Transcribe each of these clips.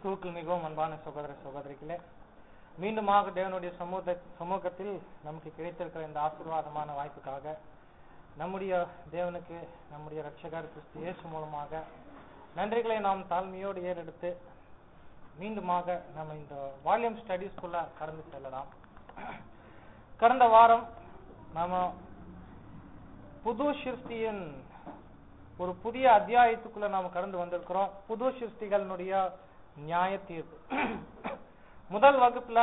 கிறிஸ்துவுக்குள் மிகவும் அன்பான சகோதர சகோதரிகளே மீண்டுமாக தேவனுடைய சமூக சமூகத்தில் நமக்கு கிடைத்திருக்கிற இந்த ஆசீர்வாதமான வாய்ப்புக்காக நம்முடைய தேவனுக்கு நம்முடைய ரட்சகர் கிறிஸ்து இயேசு மூலமாக நன்றிகளை நாம் தாழ்மையோடு ஏறெடுத்து மீண்டுமாக நம்ம இந்த வால்யூம் ஸ்டடீஸ்குள்ள கடந்து செல்லலாம் கடந்த வாரம் நாம புது சிருஷ்டியின் ஒரு புதிய அத்தியாயத்துக்குள்ள நாம் கடந்து வந்திருக்கிறோம் புது சிருஷ்டிகளினுடைய நியாய தீர்ப்பு முதல் வகுப்புல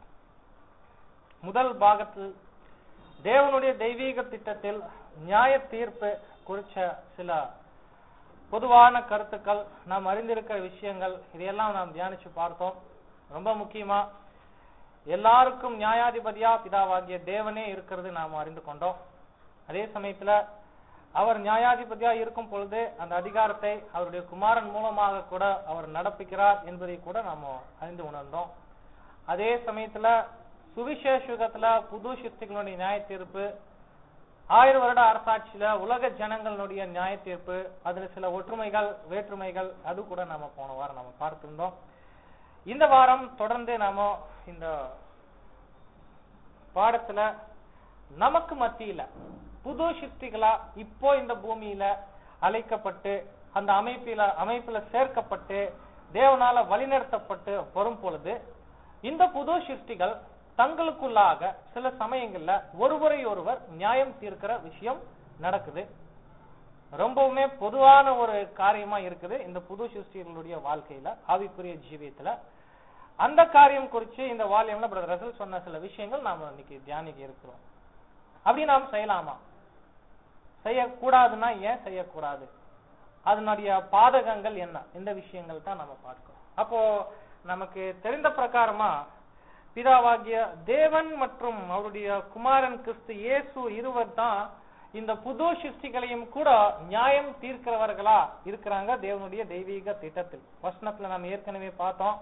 முதல் பாகத்தில் தேவனுடைய தெய்வீக திட்டத்தில் நியாய தீர்ப்பு குறிச்ச சில பொதுவான கருத்துக்கள் நாம் அறிந்திருக்கிற விஷயங்கள் இதையெல்லாம் நாம் தியானிச்சு பார்த்தோம் ரொம்ப முக்கியமா எல்லாருக்கும் நியாயாதிபதியா பிதாவாகிய தேவனே இருக்கிறது நாம் அறிந்து கொண்டோம் அதே சமயத்துல அவர் நியாயாதிபதியா இருக்கும் பொழுது அந்த அதிகாரத்தை அவருடைய குமாரன் மூலமாக கூட அவர் நடப்பிக்கிறார் என்பதை கூட நாம் அறிந்து உணர்ந்தோம் அதே சமயத்துல சுவிசேஷத்துல புது சிருஷ்டிகளுடைய நியாய தீர்ப்பு ஆயிரம் வருட அரசாட்சியில உலக ஜனங்களுடைய நியாய தீர்ப்பு அதுல சில ஒற்றுமைகள் வேற்றுமைகள் அது கூட நாம போன வாரம் நம்ம பார்த்திருந்தோம் இந்த வாரம் தொடர்ந்து நாம இந்த பாடத்துல நமக்கு மத்தியில புது சிருஷ்டிகளா இப்போ இந்த பூமியில அழைக்கப்பட்டு அந்த அமைப்பில அமைப்புல சேர்க்கப்பட்டு தேவனால வழிநடத்தப்பட்டு வரும் பொழுது இந்த புது சிருஷ்டிகள் தங்களுக்குள்ளாக சில சமயங்கள்ல ஒருவரை ஒருவர் நியாயம் தீர்க்கிற விஷயம் நடக்குது ரொம்பவுமே பொதுவான ஒரு காரியமா இருக்குது இந்த புது சிருஷ்டிகளுடைய வாழ்க்கையில ஆவிக்குரிய ஜீவியத்துல அந்த காரியம் குறிச்சு இந்த வால்யம்ல பிரதர் ரசல் சொன்ன சில விஷயங்கள் நாம இன்னைக்கு தியானிக்க இருக்கிறோம் அப்படி நாம் செய்யலாமா செய்யக்கூடாதுன்னா ஏன் செய்யக்கூடாது அதனுடைய பாதகங்கள் என்ன இந்த விஷயங்கள் தான் நம்ம பார்க்கிறோம் அப்போ நமக்கு தெரிந்த பிரகாரமா பிதாவாகிய தேவன் மற்றும் அவருடைய குமாரன் கிறிஸ்து இயேசு இருவர் தான் இந்த புது சிருஷ்டிகளையும் கூட நியாயம் தீர்க்கிறவர்களா இருக்கிறாங்க தேவனுடைய தெய்வீக திட்டத்தில் வசனத்துல நம்ம ஏற்கனவே பார்த்தோம்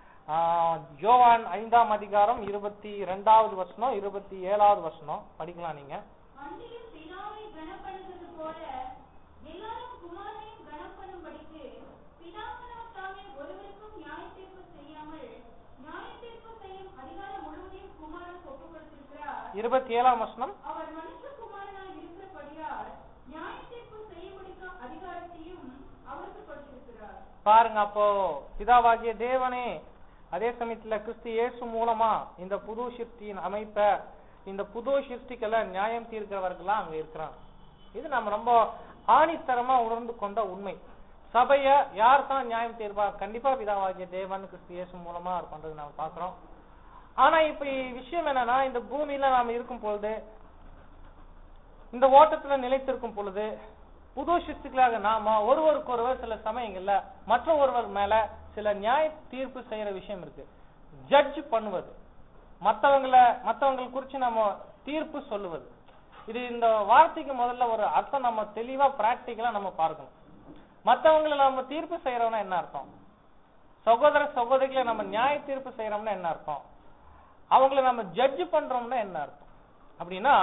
யோவான் ஐந்தாம் அதிகாரம் இருபத்தி இரண்டாவது வசனம் இருபத்தி ஏழாவது வசனம் படிக்கலாம் நீங்க அன்றியும் பிதாவை கனப்படுகிறது போல எல்லாரும் குமாரனையும் கனப்படும்படிக்கு பிதாவினால் தாமே ஒருவருக்கும் நியாயத்தீர்ப்பு செய்யாமல் நியாயத்தீர்ப்பு செய்யும் அதிகாரம் முழுவதையும் குமாரன் ஒப்புக் கொடுத்திருக்கிறார் இருபத்தி ஏழாம் வசனம் அவர் மனுஷகுமாரனாய் இருக்கிறபடியால் நியாயத்தீர்ப்பு செய்ய முடிக்கும் அதிகாரத்தையும் அவருக்கு கொடுத்திருக்கிறார் பாருங்க அப்போ பிதாவாகிய தேவனே அதே சமயத்துல கிறிஸ்து இயேசு மூலமா இந்த புது சிருஷ்டியின் அமைப்ப இந்த புது சிருஷ்டிகளை நியாயம் தீர்க்கிறவர்களா அங்க இருக்கிறாங்க இது நம்ம ரொம்ப ஆணித்தரமா உணர்ந்து கொண்ட உண்மை சபைய யார் தான் நியாயம் தீர்ப்பா கண்டிப்பா பிதாவாகிய தேவன் கிறிஸ்து இயேசு மூலமா அவர் பண்றது நாம பாக்குறோம் ஆனா இப்ப விஷயம் என்னன்னா இந்த பூமியில நாம இருக்கும் பொழுது இந்த ஓட்டத்துல நிலைத்திருக்கும் பொழுது புது சிருஷ்டிகளாக நாம ஒருவருக்கொருவர் சில சமயங்கள்ல மற்ற ஒருவர் மேல சில நியாய தீர்ப்பு செய்யற விஷயம் இருக்கு ஜட்ஜ் பண்ணுவது மத்தவங்கள மத்தவங்க குறிச்சு நம்ம தீர்ப்பு சொல்லுவது இது இந்த வார்த்தைக்கு முதல்ல ஒரு அர்த்தம் நம்ம தெளிவா பிராக்டிக்கலா நம்ம பார்க்கணும் மத்தவங்களை நம்ம தீர்ப்பு செய்யறோம்னா என்ன அர்த்தம் சகோதர சகோதரிகளை நம்ம நியாய தீர்ப்பு செய்யறோம்னா என்ன அர்த்தம் அவங்கள நம்ம ஜட்ஜ் பண்றோம்னா என்ன அர்த்தம் அப்படின்னா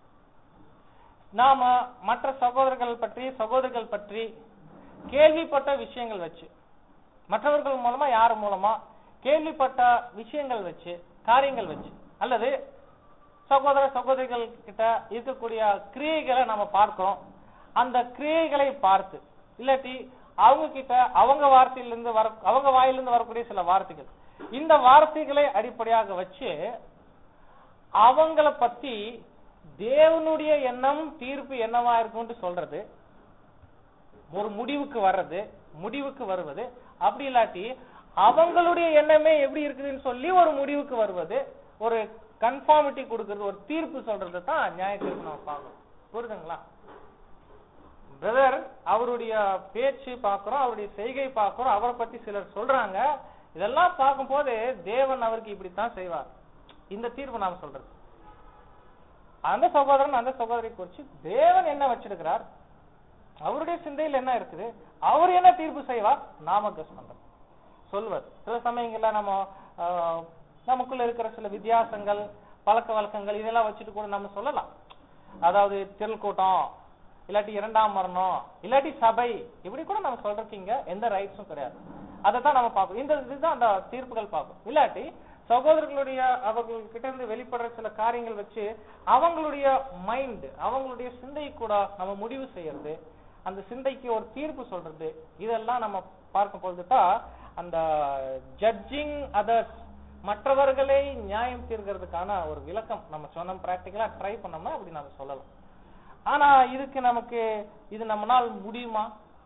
நாம மற்ற சகோதரர்கள் பற்றி சகோதரிகள் பற்றி கேள்விப்பட்ட விஷயங்கள் வச்சு மற்றவர்கள் மூலமா யார் மூலமா கேள்விப்பட்ட விஷயங்கள் வச்சு காரியங்கள் வச்சு அல்லது சகோதர சகோதரிகள் கிட்ட இருக்கக்கூடிய கிரியைகளை நம்ம பார்க்கிறோம் அந்த கிரியைகளை பார்த்து இல்லாட்டி அவங்க கிட்ட அவங்க வார்த்தையிலிருந்து வர அவங்க வாயிலிருந்து வரக்கூடிய சில வார்த்தைகள் இந்த வார்த்தைகளை அடிப்படையாக வச்சு அவங்கள பத்தி தேவனுடைய எண்ணம் தீர்ப்பு என்னவா இருக்கும்னு சொல்றது ஒரு முடிவுக்கு வர்றது முடிவுக்கு வருவது அப்படி இல்லாட்டி அவங்களுடைய எண்ணமே எப்படி இருக்குதுன்னு சொல்லி ஒரு முடிவுக்கு வருவது ஒரு கன்ஃபார்மிட்டி கொடுக்கறது ஒரு தீர்ப்பு சொல்றது தான் நியாய தீர்ப்பு நம்ம பார்க்கணும் புரியுதுங்களா பிரதர் அவருடைய பேச்சு பார்க்கிறோம் அவருடைய செய்கை பார்க்கிறோம் அவரை பத்தி சிலர் சொல்றாங்க இதெல்லாம் பார்க்கும்போது தேவன் அவருக்கு இப்படித்தான் செய்வார் இந்த தீர்ப்பு நாம சொல்றது அந்த சகோதரன் அந்த சகோதரி குறிச்சு தேவன் என்ன வச்சிருக்கிறார் அவருடைய சிந்தையில் என்ன இருக்குது அவர் என்ன தீர்ப்பு செய்வார் நாம கஸ் பண்றோம் சொல்வது சில சமயங்கள்ல நம்ம ஆஹ், நமக்குள்ள இருக்கிற சில வித்தியாசங்கள் பழக்க வழக்கங்கள் இதெல்லாம் வச்சுட்டு கூட நம்ம சொல்லலாம் அதாவது திரள் கூட்டம் இல்லாட்டி இரண்டாம் மரணம் இல்லாட்டி சபை இப்படி கூட நம்ம சொல்றதுக்கு இங்க எந்த ரைட்ஸும் கிடையாது அதை தான் நம்ம பார்ப்போம் இந்த இதுதான் அந்த தீர்ப்புகள் பார்ப்போம் இல்லாட்டி சகோதரர்களுடைய அவர்கள் கிட்ட இருந்து வெளிப்படுற சில காரியங்கள் வச்சு அவங்களுடைய மைண்ட் அவங்களுடைய சிந்தை கூட நம்ம முடிவு செய்யறது அந்த சிந்தைக்கு ஒரு தீர்ப்பு சொல்றது இதெல்லாம் நம்ம பார்க்கும் பொழுது தான் அந்த ஜட்ஜிங் அதர்ஸ் மற்றவர்களை நியாயம் தீர்க்கிறதுக்கான ஒரு விளக்கம் நம்ம சொன்னோம் பிராக்டிக்கலா ட்ரை பண்ணோம்னா அப்படி நம்ம சொல்லலாம் ஆனா இதுக்கு நமக்கு இது நம்மளால் முடியுமா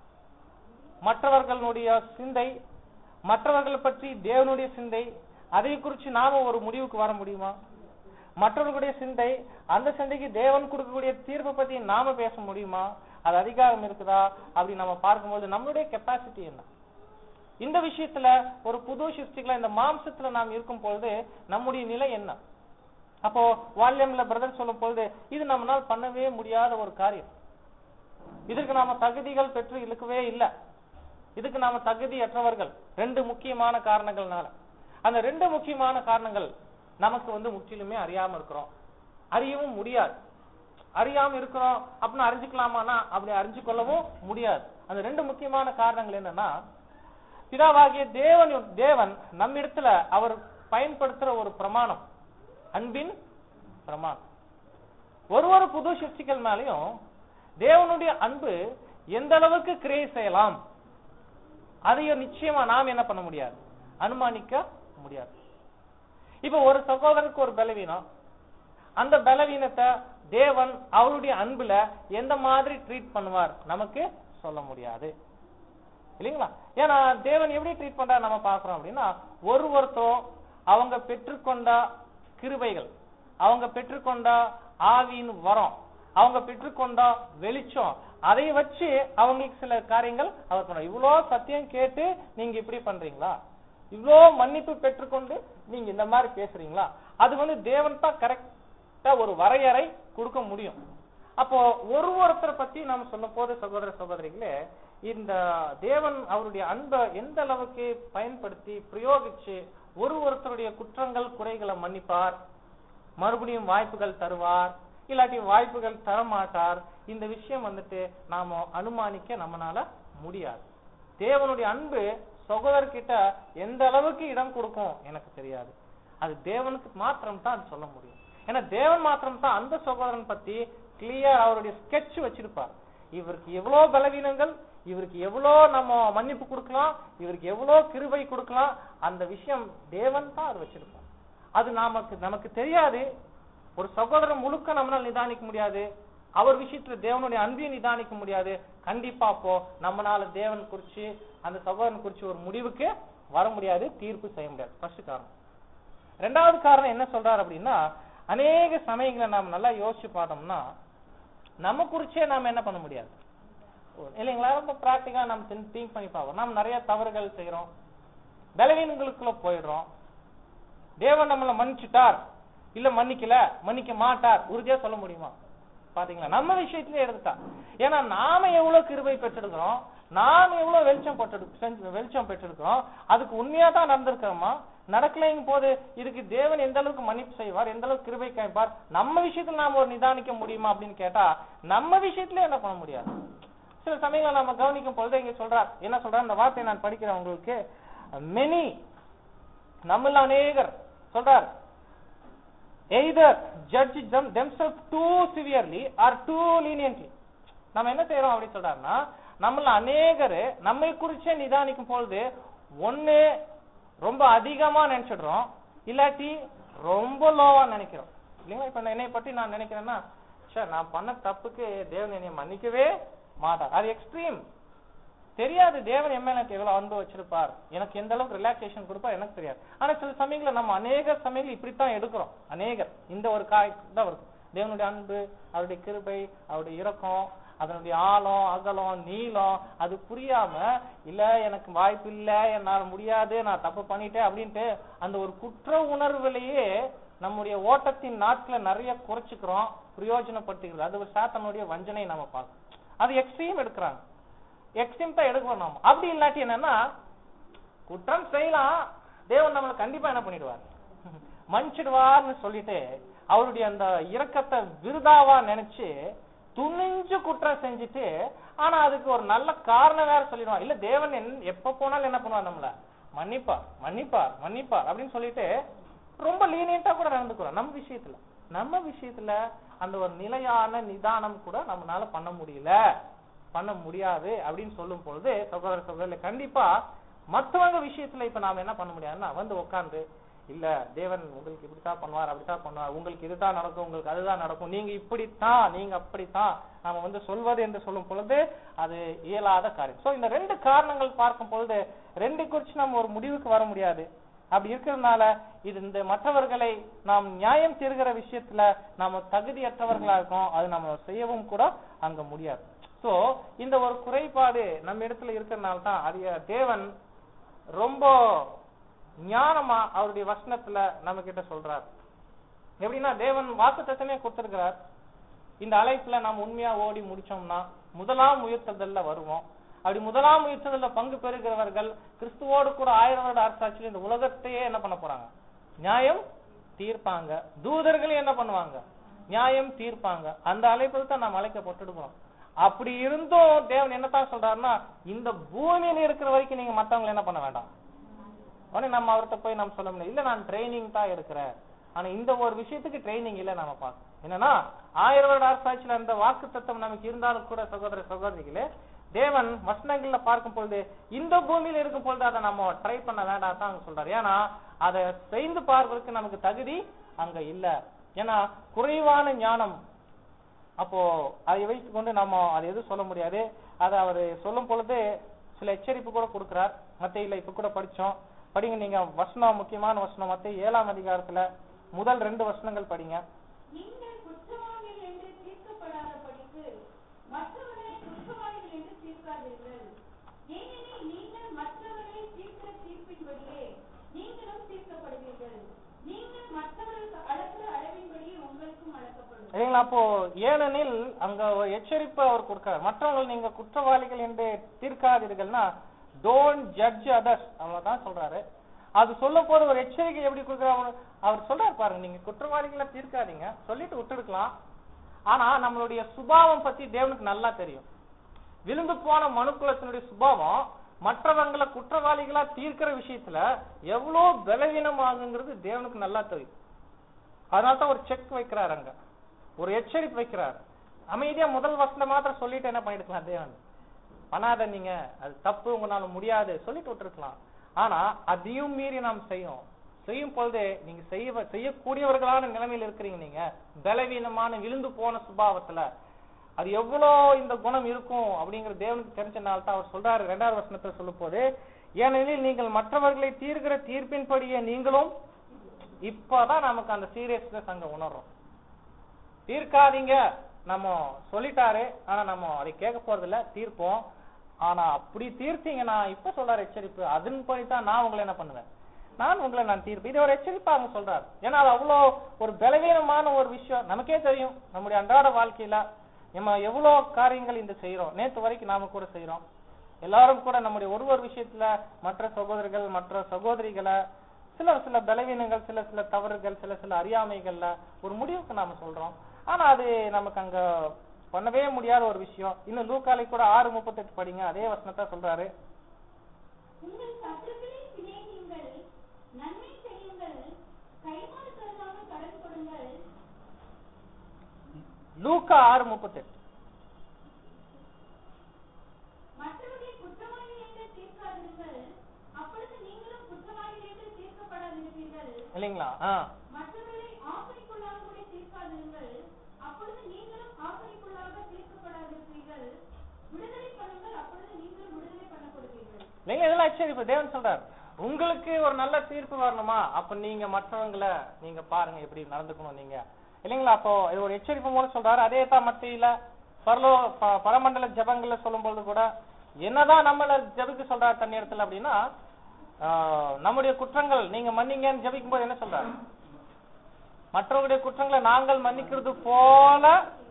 மற்றவர்களுடைய சிந்தை மற்றவர்கள் பற்றி தேவனுடைய சிந்தை அதை குறித்து நாம ஒரு முடிவுக்கு வர முடியுமா மற்றவர்களுடைய சிந்தை அந்த சிந்தைக்கு தேவன் கொடுக்கக்கூடிய தீர்ப்பை பத்தி நாம பேச முடியுமா அது அதிகாரம் இருக்குதா அப்படி நம்ம பார்க்கும்போது நம்மளுடைய கெப்பாசிட்டி என்ன இந்த விஷயத்துல ஒரு புது சிருஷ்டிகளா இந்த மாம்சத்துல நாம் இருக்கும் பொழுது நம்முடைய நிலை என்ன அப்போ வால்யம்ல பிரதர் சொல்லும் பொழுது இது நம்மளால் பண்ணவே முடியாத ஒரு காரியம் இதற்கு நாம தகுதிகள் பெற்று இழுக்கவே இல்லை இதுக்கு நாம தகுதியற்றவர்கள் ரெண்டு முக்கியமான காரணங்கள்னால அந்த ரெண்டு முக்கியமான காரணங்கள் நமக்கு வந்து முற்றிலுமே அறியாம இருக்கிறோம் அறியவும் முடியாது அறியாம இருக்கிறோம் அப்படின்னு அறிஞ்சுக்கலாமானா அப்படி அறிஞ்சு கொள்ளவும் முடியாது அந்த ரெண்டு முக்கியமான காரணங்கள் என்னன்னா பிதாவாகிய தேவன் தேவன் நம்மிடத்துல அவர் பயன்படுத்துற ஒரு பிரமாணம் அன்பின் பிரமாணம் ஒரு ஒரு புது சிருஷ்டிகள் மேலையும் தேவனுடைய அன்பு எந்த அளவுக்கு கிரியை செய்யலாம் அதையும் நிச்சயமா நாம் என்ன பண்ண முடியாது அனுமானிக்க முடியாது இப்ப ஒரு சகோதரருக்கு ஒரு பலவீனம் அந்த பலவீனத்தை தேவன் அவருடைய அன்புல எந்த மாதிரி ட்ரீட் பண்ணுவார் நமக்கு சொல்ல முடியாது இல்லைங்களா ஏன்னா தேவன் எப்படி ட்ரீட் பண்றாரு நம்ம பாக்குறோம் அப்படின்னா ஒரு ஒருத்தரும் அவங்க பெற்றுக்கொண்ட கிருபைகள் அவங்க பெற்றுக்கொண்ட ஆவியின் வரம் அவங்க பெற்றுக்கொண்ட வெளிச்சம் அதை வச்சு அவங்களுக்கு சில காரியங்கள் அவர் பண்ண இவ்வளோ சத்தியம் கேட்டு நீங்க இப்படி பண்றீங்களா இவ்வளோ மன்னிப்பு பெற்றுக்கொண்டு நீங்க இந்த மாதிரி பேசுறீங்களா அது வந்து தேவன் தான் கரெக்டா ஒரு வரையறை கொடுக்க முடியும் அப்போ ஒரு ஒருத்தரை பத்தி நாம சொல்ல போது சகோதர சகோதரிகளே இந்த தேவன் அவருடைய அன்பை எந்த அளவுக்கு பயன்படுத்தி பிரயோகிச்சு ஒரு ஒருத்தருடைய குற்றங்கள் குறைகளை மன்னிப்பார் மறுபடியும் வாய்ப்புகள் தருவார் இல்லாட்டி வாய்ப்புகள் தர மாட்டார் இந்த விஷயம் வந்துட்டு நாம அனுமானிக்க நம்மனால முடியாது தேவனுடைய அன்பு சகோதரர்கிட்ட எந்த அளவுக்கு இடம் கொடுக்கும் எனக்கு தெரியாது அது தேவனுக்கு மாத்திரம் தான் அது சொல்ல முடியும் ஏன்னா தேவன் மாத்திரம் தான் அந்த சகோதரன் பத்தி கிளியர் அவருடைய ஸ்கெட்ச் வச்சிருப்பார் இவருக்கு எவ்வளவு பலவீனங்கள் இவருக்கு எவ்வளோ நம்ம மன்னிப்பு கொடுக்கலாம் இவருக்கு எவ்வளோ கிருபை கொடுக்கலாம் அந்த விஷயம் தேவன் தான் அவர் வச்சிருப்பார் அது நமக்கு நமக்கு தெரியாது ஒரு சகோதரன் முழுக்க நம்மளால நிதானிக்க முடியாது அவர் விஷயத்துல தேவனுடைய அன்பையும் நிதானிக்க முடியாது கண்டிப்பா அப்போ நம்மளால தேவன் குறிச்சு அந்த சகோதரன் குறிச்சு ஒரு முடிவுக்கு வர முடியாது தீர்ப்பு செய்ய முடியாது ஃபர்ஸ்ட் காரணம் ரெண்டாவது காரணம் என்ன சொல்றாரு அப்படின்னா அநேக சமயங்களை நாம் நல்லா யோசிச்சு பார்த்தோம்னா நம்ம குறிச்சே நாம என்ன பண்ண முடியாது இல்லைங்களா ரொம்ப பிராக்டிக்கலா நம்ம திங்க் பண்ணி பார்ப்போம் நாம் நிறைய தவறுகள் செய்யறோம் பலவீனங்களுக்குள்ள போயிடுறோம் தேவன் நம்மளை மன்னிச்சுட்டார் இல்ல மன்னிக்கல மன்னிக்க மாட்டார் உறுதியா சொல்ல முடியுமா பாத்தீங்களா நம்ம விஷயத்திலே எடுத்துட்டா ஏன்னா நாம எவ்வளவு கிருபை பெற்றெடுக்கிறோம் நாம எவ்வளவு வெளிச்சம் பெற்றெடு வெளிச்சம் பெற்றெடுக்கிறோம் அதுக்கு உண்மையா தான் நடந்திருக்கிறோமா நடக்கலைங்கும் போது இதுக்கு தேவன் எந்த அளவுக்கு மன்னிப்பு செய்வார் எந்த அளவுக்கு கிருபை காய்ப்பார் நம்ம விஷயத்துல நாம ஒரு நிதானிக்க முடியுமா அப்படின்னு கேட்டா நம்ம விஷயத்துல என்ன பண்ண முடியாது சில சமயங்கள் நம்ம கவனிக்கும் பொழுது இங்க சொல்றார் என்ன சொல்றார் இந்த வார்த்தையை நான் படிக்கிறேன் உங்களுக்கு மெனி நம்மள அநேகர் சொல்றார் either judge them themselves too severely or too leniently நம்ம என்ன செய்யறோம் அப்படின்னு சொல்றாருன்னா நம்மள அநேகர் நம்மை குறிச்சே நிதானிக்கும் பொழுது ஒண்ணு ரொம்ப அதிகமா நினைச்சிடுறோம் இல்லாட்டி ரொம்ப லோவா நினைக்கிறோம் இல்லைங்களா இப்ப என்னை பற்றி நான் நினைக்கிறேன்னா சார் நான் பண்ண தப்புக்கு தேவன் என்னை மன்னிக்கவே மாட்டார் அது எக்ஸ்ட்ரீம் தெரியாது தேவன் என் மேல எனக்கு எவ்வளவு அன்பு வச்சிருப்பார் எனக்கு எந்த அளவுக்கு ரிலாக்ஸேஷன் கொடுப்பார் எனக்கு தெரியாது ஆனா சில சமயங்கள நம்ம அநேக சமயங்கள் இப்படித்தான் எடுக்கிறோம் அநேகர் இந்த ஒரு காய் தான் வருது தேவனுடைய அன்பு அவருடைய கிருபை அவருடைய இரக்கம் அதனுடைய ஆழம் அகலம் நீளம் அது புரியாம இல்ல எனக்கு வாய்ப்பு இல்ல என்னால முடியாது நான் தப்பு பண்ணிட்டேன் அப்படின்ட்டு அந்த ஒரு குற்ற உணர்வுலயே நம்முடைய ஓட்டத்தின் நாட்களை நிறைய குறைச்சுக்கிறோம் பிரயோஜனப்படுத்திக்கிறது அது ஒரு சாத்தனுடைய வஞ்சனை நம்ம பார்க்கணும் அது எக்ஸ்ட்ரீம் எடுக்கிறாங்க எக்ஸ்ட்ரீம் தான் எடுக்கணும் நாம அப்படி இல்லாட்டி என்னன்னா குற்றம் செய்யலாம் தேவன் நம்மளை கண்டிப்பா என்ன பண்ணிடுவார் மன்னிச்சிடுவார்னு சொல்லிட்டு அவருடைய அந்த இரக்கத்தை விருதாவா நினைச்சு துணிஞ்சு குற்றம் செஞ்சுட்டு ஆனா அதுக்கு ஒரு நல்ல காரணம் வேற சொல்லிடுவான் இல்ல தேவன் என்- எப்ப போனாலும் என்ன பண்ணுவார் நம்மள மன்னிப்பார் மன்னிப்பார் மன்னிப்பார் அப்படின்னு சொல்லிட்டு ரொம்ப லீனியண்டா கூட நடந்துக்கிறோம் நம்ம விஷயத்துல நம்ம விஷயத்துல அந்த ஒரு நிலையான நிதானம் கூட நம்மளால பண்ண முடியல பண்ண முடியாது அப்படின்னு சொல்லும் பொழுது சகோதர சகோதரி கண்டிப்பா மத்தவங்க விஷயத்துல இப்ப நாம என்ன பண்ண முடியாதுன்னா வந்து உட்கார்ந்து இல்ல தேவன் உங்களுக்கு இப்படித்தான் பண்ணுவார் அப்படித்தான் பண்ணுவார் உங்களுக்கு இதுதான் நடக்கும் உங்களுக்கு அதுதான் நடக்கும் நீங்க இப்படித்தான் நீங்க அப்படித்தான் நாம வந்து சொல்வது என்று சொல்லும் பொழுது அது இயலாத காரியம் சோ இந்த ரெண்டு காரணங்கள் பார்க்கும் பொழுது ரெண்டு குறிச்சு நம்ம ஒரு முடிவுக்கு வர முடியாது அப்படி இருக்கிறதுனால இது இந்த மற்றவர்களை நாம் நியாயம் தீர்கிற விஷயத்துல நாம தகுதியற்றவர்களா இருக்கோம் அது நம்ம செய்யவும் கூட அங்க முடியாது சோ இந்த ஒரு குறைபாடு நம்ம இடத்துல இருக்கிறதுனால தான் அது தேவன் ரொம்ப ஞானமா அவருடைய வசனத்துல நம்ம கிட்ட சொல்றார் எப்படின்னா தேவன் வாக்கு தத்தமே கொடுத்திருக்கிறார் இந்த அழைப்புல நாம் உண்மையா ஓடி முடிச்சோம்னா முதலாம் உயர்த்துதல்ல வருவோம் அப்படி முதலாம் உயர்த்துதல்ல பங்கு பெறுகிறவர்கள் கிறிஸ்துவோடு கூட ஆயிரம் வருட அரசாட்சியில் இந்த உலகத்தையே என்ன பண்ண போறாங்க நியாயம் தீர்ப்பாங்க தூதர்கள் என்ன பண்ணுவாங்க நியாயம் தீர்ப்பாங்க அந்த அழைப்பில் தான் நாம் அழைக்கப்பட்டுடுவோம் அப்படி இருந்தும் தேவன் என்னத்தான் சொல்றாருன்னா இந்த பூமியில இருக்கிற வரைக்கும் நீங்க மத்தவங்களை என்ன பண்ண வேண்டாம் உடனே நம்ம அவர்கிட்ட போய் நம்ம சொல்ல முடியாது இல்ல நான் ட்ரைனிங் தான் எடுக்கிறேன் ஆனா இந்த ஒரு விஷயத்துக்கு ட்ரைனிங் இல்ல நம்ம பார்க்கணும் என்னன்னா ஆயிரம் வருட அரசாட்சியில அந்த வாக்கு தத்துவம் நமக்கு இருந்தாலும் கூட சகோதர சகோதரிகளே தேவன் வசனங்கள்ல பார்க்கும் பொழுது இந்த பூமியில இருக்கும் பொழுது அதை நம்ம ட்ரை பண்ண வேண்டாம் தான் அங்க சொல்றாரு ஏன்னா அதை செய்து பார்ப்பதற்கு நமக்கு தகுதி அங்க இல்ல ஏன்னா குறைவான ஞானம் அப்போ அதை வைத்துக் கொண்டு நம்ம அதை எதுவும் சொல்ல முடியாது அதை அவர் சொல்லும் பொழுது சில எச்சரிப்பு கூட கொடுக்கிறார் மத்தியில இப்ப கூட படிச்சோம் படிங்க நீங்க வசனம் முக்கியமான வசனம் மத்திய ஏழாம் அதிகாரத்துல முதல் ரெண்டு வசனங்கள் படிங்க நீங்கள் குற்றவாளிகள் என்று தீர்க்கப்படாதபடிக்கு மற்றவர்களை குற்றவாளிகள் என்று தீர்க்காதீர்கள் ஏனெனில் நீங்கள் மற்றவர்களை தீர்க்கிற தீர்ப்பின்படியே நீங்களும் தீர்க்கப்படுவீர்கள் நீங்கள் மற்றவர்களுக்கு அளக்கிற அளவின்படியே உங்களுக்கும் அளக்கப்படும் சரிங்களா அப்போ ஏனெனில் அங்க ஒரு எச்சரிப்பு அவர் கொடுக்கிறார் மற்றவங்க நீங்க குற்றவாளிகள் என்று தீர்க்காதீர்கள்னா டோன்ட் ஜட்ஜ் அதர்ஸ் அவ்வளவுதான் சொல்றாரு அது சொல்லும் போது ஒரு எச்சரிக்கை எப்படி கொடுக்குறாரு அவர் சொல்றாரு பாருங்க நீங்க குற்றவாளிகளை தீர்க்காதீங்க சொல்லிட்டு விட்டுடுக்கலாம் ஆனா நம்மளுடைய சுபாவம் பத்தி தேவனுக்கு நல்லா தெரியும் விழுந்து போன மனுக்குலத்தினுடைய சுபாவம் மற்றவங்களை குற்றவாளிகளா தீர்க்கிற விஷயத்துல எவ்வளவு பலவீனமாகுங்கிறது தேவனுக்கு நல்லா தெரியும் அதனால தான் ஒரு செக் வைக்கிறார் அங்க ஒரு எச்சரிப்பு வைக்கிறார் அமைதியா முதல் வசனம் மாத்திரம் சொல்லிட்டு என்ன பண்ணிருக்கலாம் தேவன் பண்ணாத நீங்க அது தப்பு உங்களால முடியாது சொல்லிட்டு விட்டுருக்கலாம் ஆனா அதையும் மீறி நாம் செய்யும் செய்யும் பொழுது நீங்க செய்ய செய்யக்கூடியவர்களான நிலைமையில இருக்கிறீங்க நீங்க பலவீனமான விழுந்து போன சுபாவத்துல அது எவ்வளோ இந்த குணம் இருக்கும் அப்படிங்கிற தேவனுக்கு தெரிஞ்சனால தான் அவர் சொல்றாரு ரெண்டாவது வசனத்துல சொல்லும் போது ஏனெனில் நீங்கள் மற்றவர்களை தீர்க்கிற தீர்ப்பின்படியே நீங்களும் இப்பதான் நமக்கு அந்த சீரியஸ்னஸ் அங்க உணர்றோம் தீர்க்காதீங்க நம்ம சொல்லிட்டாரு ஆனா நம்ம அதை கேட்க போறது இல்ல தீர்ப்போம் ஆனா அப்படி தீர்த்தீங்கன்னா இப்ப சொல்றாரு எச்சரிப்பு அதன்படி தான் நான் உங்களை என்ன பண்ணுவேன் நான் உங்களை நான் தீர்ப்பு இது ஒரு எச்சரிப்பா அவங்க சொல்றாரு ஏன்னா அது அவ்வளோ ஒரு பலவீனமான ஒரு விஷயம் நமக்கே தெரியும் நம்முடைய அன்றாட வாழ்க்கையில நம்ம எவ்வளவு காரியங்கள் இந்த செய்யறோம் நேத்து வரைக்கும் நாம கூட செய்யறோம் எல்லாரும் கூட நம்முடைய ஒரு ஒரு விஷயத்துல மற்ற சகோதரர்கள் மற்ற சகோதரிகளை சில சில பலவீனங்கள் சில சில தவறுகள் சில சில அறியாமைகள்ல ஒரு முடிவுக்கு நாம சொல்றோம் ஆனா அது நமக்கு அங்க பண்ணவே முடியாத ஒரு விஷயம் இன்னும் லூக்காலை கூட ஆறு முப்பத்தெட்டு படிங்க அதே வசனத்தை சொல்றாரு உங்கள் சத்துருக்களை சிநேகியுங்கள் நன்மை செய்யுங்கள் கைமாறு கருதாமல் கடன் கொடுங்கள் லூக்கா ஆறு முப்பத்தெட்டு மற்றவர்களை குற்றவாளிகள் என்று தீர்க்காதீர்கள் அப்பொழுது நீங்களும் குற்றவாளிகள் என்று தீர்க்கப்படாதிருப்பீர்கள் இல்லைங்களா ஆ மற்றவர்களை ஆசைக்குள்ளாக கூட தீர்க்காதிருங்கள் அப்பொழுது நீங்களும் ஆசைக்குள்ளாக தீர்க்கப்படாதிருப்பீர்கள் விடுதலை பண்ணுங்கள் அப்பொழுது நீங்களும் விடுதலை பண்ணப்படுவீர்கள் இல்லைங்க இதெல்லாம் எச்சரிப்பு தேவன் சொல்றார் உங்களுக்கு ஒரு நல்ல தீர்ப்பு வரணுமா அப்ப நீங்க மற்றவங்கள நீங்க பாருங்க எப்படி நடந்துக்கணும் நீங்க இல்லைங்களா அப்போ இது ஒரு எச்சரிப்பு மூலம் சொல்றாரு அதே தான் மத்தியில பரலோ ப- பரமண்டல ஜபங்கள்ல சொல்லும்போது கூட என்னதான் நம்மள ஜபிக்க சொல்றாரு தண்ணி இடத்துல அப்படின்னா ஆஹ், நம்முடைய குற்றங்கள் நீங்க மன்னிங்கன்னு ஜபிக்கும் போது என்ன சொல்றாரு மற்றவருடைய குற்றங்களை நாங்கள் மன்னிக்கிறது போல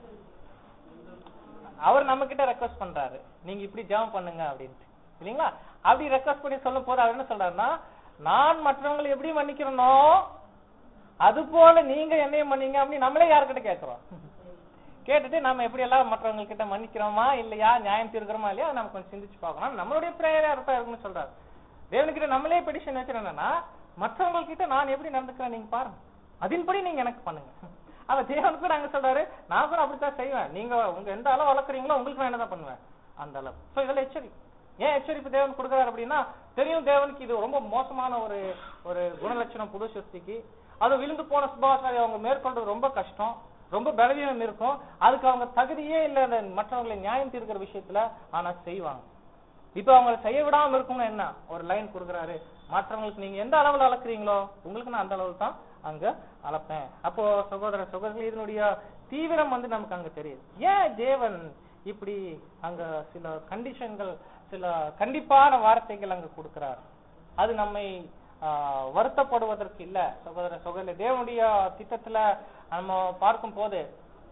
அவர் நம்ம கிட்ட ரெக்வஸ்ட் பண்றாரு நீங்க இப்படி ஜெபம் பண்ணுங்க அப்படின்ட்டு இல்லைங்களா அப்படி ரெக்வஸ்ட் பண்ணி சொல்லும் போது அவர் என்ன சொல்றாருன்னா நான் மற்றவங்களை எப்படி மன்னிக்கிறனோ அது போல நீங்க என்னையும் மன்னிங்க அப்படி நம்மளே யாருக்கிட்ட கேட்கிறோம் கேட்டுட்டு நம்ம எப்படி எல்லாம் மற்றவங்க கிட்ட மன்னிக்கிறோமா இல்லையா நியாயம் தீர்க்கிறோமா இல்லையா நம்ம கொஞ்சம் சிந்திச்சு பார்க்கணும் நம்மளுடைய பிரேயரா இருப்பா இருக்குன்னு சொல்றாரு தேவனுக்கிட்ட நம்மளே பெடிஷன் வச்சுட்டு என்னன்னா மற்றவங்க கிட்ட நான் எப்படி நடந்துக்கிறேன் நீங்க பாருங்க அதின்படி நீங்க எனக்கு பண்ணுங்க அவ தேவனுக்கு நாங்க சொல்றாரு நான் கூட அப்படித்தான் செய்வேன் நீங்க உங்க எந்த அளவு வளர்க்குறீங்களோ உங்களுக்கு நான் என்னதான் பண்ணுவேன் அந்த அளவு சோ இதெல்லாம் எச்சரிக்கை ஏன் எச்சரிப்பு தேவன் கொடுக்குறாரு அப்படின்னா தெரியும் தேவனுக்கு இது ரொம்ப மோசமான ஒரு ஒரு குணலட்சணம் புது சக்திக்கு அது விழுந்து போன சுபாசாரி அவங்க மேற்கொள்றது ரொம்ப கஷ்டம் ரொம்ப பலவீனம் இருக்கும் அதுக்கு அவங்க தகுதியே இல்லை அந்த மற்றவங்களை நியாயம் தீர்க்கிற விஷயத்துல ஆனா செய்வாங்க இப்ப அவங்களை செய்ய விடாம இருக்கணும்னு என்ன ஒரு லைன் கொடுக்குறாரு மற்றவங்களுக்கு நீங்க எந்த அளவுல அளக்குறீங்களோ உங்களுக்கு நான் அந்த அளவு தான் அங்க அளப்பேன் அப்போ சகோதர சகோதரி இதனுடைய தீவிரம் வந்து நமக்கு அங்க தெரியுது ஏன் தேவன் இப்படி அங்க சில கண்டிஷன்கள் சில கண்டிப்பான வார்த்தைகள் அங்க கொடுக்கிறார் அது நம்மை ஆஹ், வருத்தப்படுவதற்கு இல்ல சகோதர சகோதரி தேவனுடைய திட்டத்துல நம்ம பார்க்கும் போது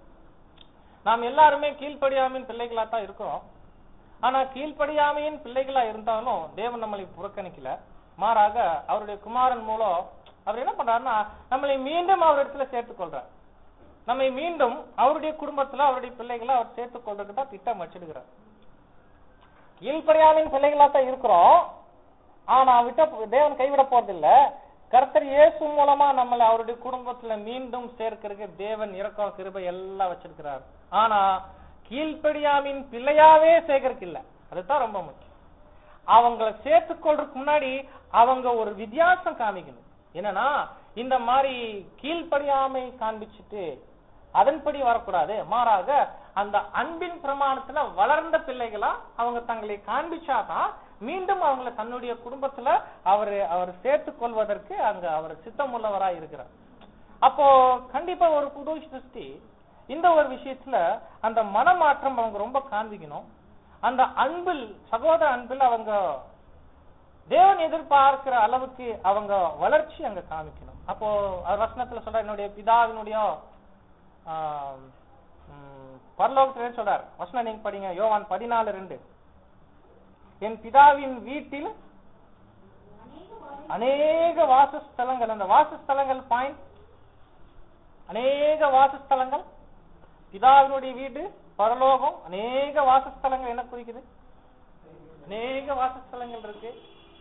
நாம் எல்லாருமே கீழ்ப்படியாமையின் பிள்ளைகளா தான் இருக்கிறோம் ஆனா கீழ்ப்படியாமையின் பிள்ளைகளா இருந்தாலும் தேவன் நம்மளை புறக்கணிக்கல மாறாக அவருடைய குமாரன் மூலம் அவர் என்ன பண்றாருன்னா நம்மளை மீண்டும் அவர் இடத்துல சேர்த்துக் கொள்றார் நம்மை மீண்டும் அவருடைய குடும்பத்துல அவருடைய பிள்ளைகளை அவர் சேர்த்துக் கொள்றதுக்கு தான் திட்டம் வச்சிருக்கிறார் கீழ்ப்படியாமையின் பிள்ளைகளா தான் இருக்கிறோம் ஆனா விட்ட தேவன் கைவிட போறதில்ல கர்த்தர் இயேசு மூலமா நம்மளை அவருடைய குடும்பத்துல மீண்டும் சேர்க்கிறதுக்கு தேவன் இறக்கம் கிருபை எல்லாம் வச்சிருக்கிறார் ஆனா கீழ்ப்படியாமின் பிள்ளையாவே சேர்க்கறதுக்கு இல்ல அதுதான் ரொம்ப முக்கியம் அவங்கள சேர்த்துக்கொள்றதுக்கு முன்னாடி அவங்க ஒரு வித்தியாசம் காமிக்கணும் என்னன்னா இந்த மாதிரி கீழ்ப்படியாமை காண்பிச்சுட்டு அதன்படி வரக்கூடாது மாறாக அந்த அன்பின் பிரமாணத்துல வளர்ந்த பிள்ளைகளா அவங்க தங்களை காண்பிச்சாதான் மீண்டும் அவங்கள தன்னுடைய குடும்பத்துல அவர் அவர் சேர்த்துக் கொள்வதற்கு அங்க அவர் சித்தமுள்ளவரா இருக்கிறார் அப்போ கண்டிப்பா ஒரு புது சிருஷ்டி இந்த ஒரு விஷயத்துல அந்த மனமாற்றம் அவங்க ரொம்ப காண்பிக்கணும் அந்த அன்பில் சகோதர அன்பில் அவங்க தேவன் எதிர்பார்க்கிற அளவுக்கு அவங்க வளர்ச்சி அங்க காமிக்கணும் அப்போ அவர் வசனத்துல சொல்ற என்னுடைய பிதாவினுடைய ஆம், ம், பரலோகத்துல சொல்றார் வசனம் நீங்க படிங்க யோவான் பதினாலு ரெண்டு என் பிதாவின் வீட்டில் அநேக வாசஸ்தலங்கள் அந்த வாசஸ்தலங்கள் பாயிண்ட் அநேக வாசஸ்தலங்கள் பிதாவினுடைய வீடு பரலோகம் அநேக வாசஸ்தலங்கள் என்ன குறிக்குது அநேக வாசஸ்தலங்கள் இருக்கு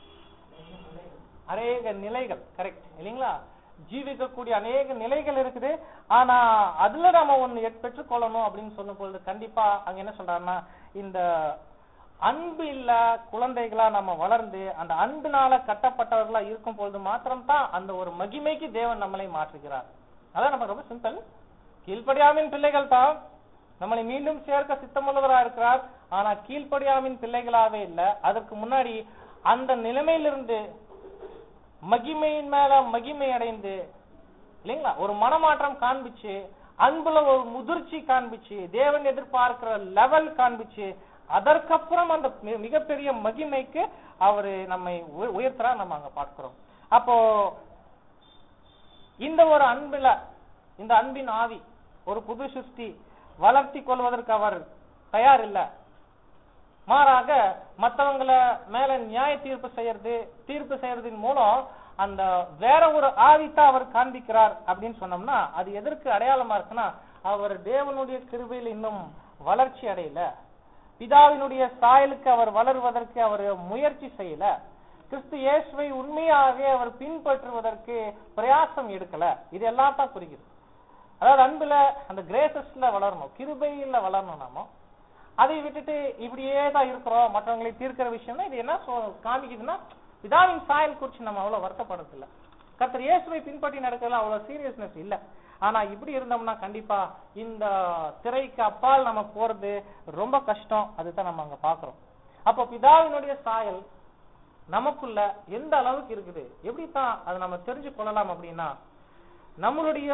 அநேக நிலைகள் கரெக்ட் இல்லைங்களா ஜீவிக்கக்கூடிய அநேக நிலைகள் இருக்குது ஆனா அதுல நாம ஒண்ணு எட்- பெற்றுக்கொள்ளணும் அப்படின்னு சொல்லும் பொழுது கண்டிப்பா அங்க என்ன சொல்றாருன்னா இந்த அன்பு இல்ல குழந்தைகளா நம்ம வளர்ந்து அந்த அன்பினால கட்டப்பட்டவர்களா இருக்கும் பொழுது மாத்திரம்தான் அந்த ஒரு மகிமைக்கு தேவன் நம்மளை மாற்றுகிறார் அதான் நம்ம ரொம்ப சிம்பிள் கீழ்ப்படியாமின் பிள்ளைகள் தான் நம்மளை மீண்டும் சேர்க்க சித்தமுள்ளவரா இருக்கிறார் ஆனா கீழ்ப்படியாமின் பிள்ளைகளாவே இல்ல அதற்கு முன்னாடி அந்த நிலைமையிலிருந்து மகிமையின் மேல மகிமை அடைந்து இல்லைங்களா ஒரு மனமாற்றம் காண்பிச்சு அன்புல ஒரு முதிர்ச்சி காண்பிச்சு தேவன் எதிர்பார்க்கிற லெவல் காண்பிச்சு அதற்கப்புறம் அந்த மி- மிகப்பெரிய மகிமைக்கு அவரு நம்மை உய- உயர்த்துறா நம்ம அங்க பார்க்கிறோம் அப்போ இந்த ஒரு அன்புல இந்த அன்பின் ஆவி ஒரு புது சிருஷ்டி வளர்த்தி கொள்வதற்கு அவர் தயார் இல்ல மாறாக மத்தவங்கள மேல நியாய தீர்ப்பு செய்யறது தீர்ப்பு செய்யறதின் மூலம் அந்த வேற ஒரு ஆவித்தான் அவர் காண்பிக்கிறார் அப்படின்னு சொன்னோம்னா அது எதற்கு அடையாளமா இருக்குன்னா அவர் தேவனுடைய கிருபையில் இன்னும் வளர்ச்சி அடையல பிதாவினுடைய சாயலுக்கு அவர் வளருவதற்கு அவர் முயற்சி செய்யல கிறிஸ்து இயேசுவை உண்மையாகவே அவர் பின்பற்றுவதற்கு பிரயாசம் எடுக்கல இது எல்லாம் தான் குறிக்குது அதாவது அன்புல அந்த கிரேசஸ்ல வளரணும் கிருபையில வளரணும் நாம அதை விட்டுட்டு இப்படியே தான் இருக்கிறோம் மற்றவங்களை தீர்க்கிற விஷயம்னா இது என்ன சொ- காமிக்குதுன்னா பிதாவின் சாயல் குறிச்சு நம்ம அவ்வளவு வருத்தப்படுறது இல்ல கர்த்தர் இயேசுவை பின்பற்றி நடக்கிறதுல அவ்வளவு சீரியஸ்னஸ் இல்ல ஆனா இப்படி இருந்தோம்னா கண்டிப்பா இந்த திரைக்கு அப்பால் நம்ம போறது ரொம்ப கஷ்டம் அதுதான் நம்ம அங்க பாக்குறோம் அப்போ பிதாவினுடைய சாயல் நமக்குள்ள எந்த அளவுக்கு இருக்குது எப்படி தான் அதை நம்ம தெரிஞ்சு கொள்ளலாம் அப்படின்னா நம்மளுடைய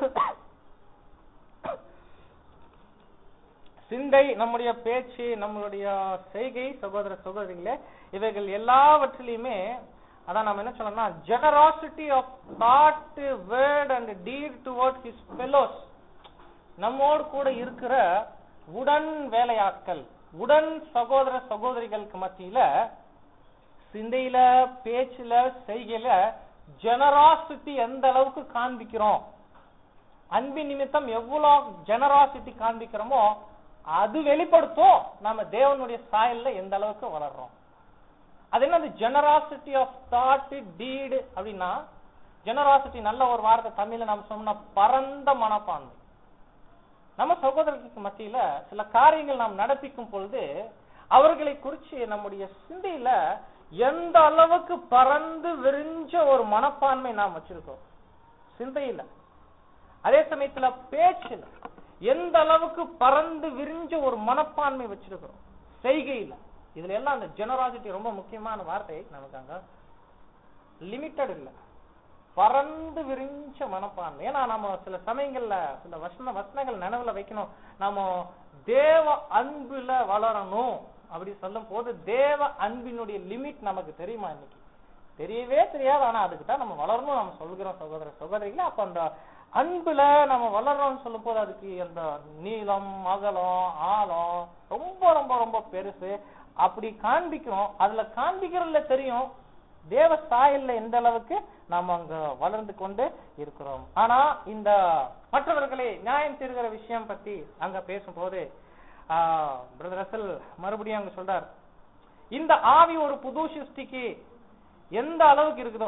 சிந்தை நம்முடைய பேச்சு நம்மளுடைய செய்கை சகோதர சகோதரிகளே இவைகள் எல்லாவற்றிலையுமே அதான் நம்ம என்ன சொல்லணும்னா generosity of thought word and deed toward his fellows நம்மோடு கூட இருக்கிற உடன் வேலையாட்கள் உடன் சகோதர சகோதரிகளுக்கு மத்தியில சிந்தையில பேச்சுல செய்கையில ஜெனராசிட்டி எந்த அளவுக்கு காண்பிக்கிறோம் அன்பின் நிமித்தம் எவ்வளவு ஜெனராசிட்டி காண்பிக்கிறோமோ அது வெளிப்படுத்தும் நம்ம தேவனுடைய சாயல்ல எந்த அளவுக்கு வளர்றோம் அது என்ன ஜெனராசிட்டி ஆஃப் தாட் டீடு அப்படின்னா ஜெனராசிட்டி நல்ல ஒரு வார்த்தை தமிழ்ல நம்ம சொன்னா பரந்த மனப்பான்மை நம்ம சகோதரர்களுக்கு மத்தியில சில காரியங்கள் நாம் நடப்பிக்கும் பொழுது அவர்களை குறிச்சு நம்முடைய சிந்தையில எந்த அளவுக்கு பறந்து விரிஞ்ச ஒரு மனப்பான்மை நாம் வச்சிருக்கோம் சிந்தையில அதே சமயத்துல பேச்சுல எந்த அளவுக்கு பறந்து விரிஞ்ச ஒரு மனப்பான்மை வச்சிருக்கிறோம் செய்கையில இதுல எல்லாம் அந்த ஜெனராசிட்டி ரொம்ப முக்கியமான வார்த்தை நமக்கு அங்க லிமிட்டட் இல்ல பறந்து விரிஞ்ச மனப்பான்மை ஏன்னா நம்ம சில சமயங்கள்ல சில வசன வசனங்கள் நினைவுல வைக்கணும் நம்ம தேவ அன்புல வளரணும் அப்படி சொல்லும் போது தேவ அன்பினுடைய லிமிட் நமக்கு தெரியுமா இன்னைக்கு தெரியவே தெரியாது ஆனா அதுக்கு தான் நம்ம வளரணும் நம்ம சொல்கிறோம் சகோதர சகோதரிகளே அப்ப அந்த அன்புல நம்ம வளர்றோம்னு சொல்லும் போது அதுக்கு அந்த நீளம் அகலம் ஆழம் ரொம்ப ரொம்ப ரொம்ப பெருசு அப்படி காண்பிக்கிறோம் அதுல காண்பிக்கிறதுல தெரியும் தேவ சாயல்ல எந்த அளவுக்கு நாம் அங்க வளர்ந்து கொண்டு இருக்கிறோம் ஆனா இந்த மற்றவர்களை நியாயம் தீர்கிற விஷயம் பத்தி அங்க பேசும்போது பிரதர் ரசல் மறுபடியும் அங்க சொல்றார் இந்த ஆவி ஒரு புது சிருஷ்டிக்கு எந்த அளவுக்கு இருக்குதோ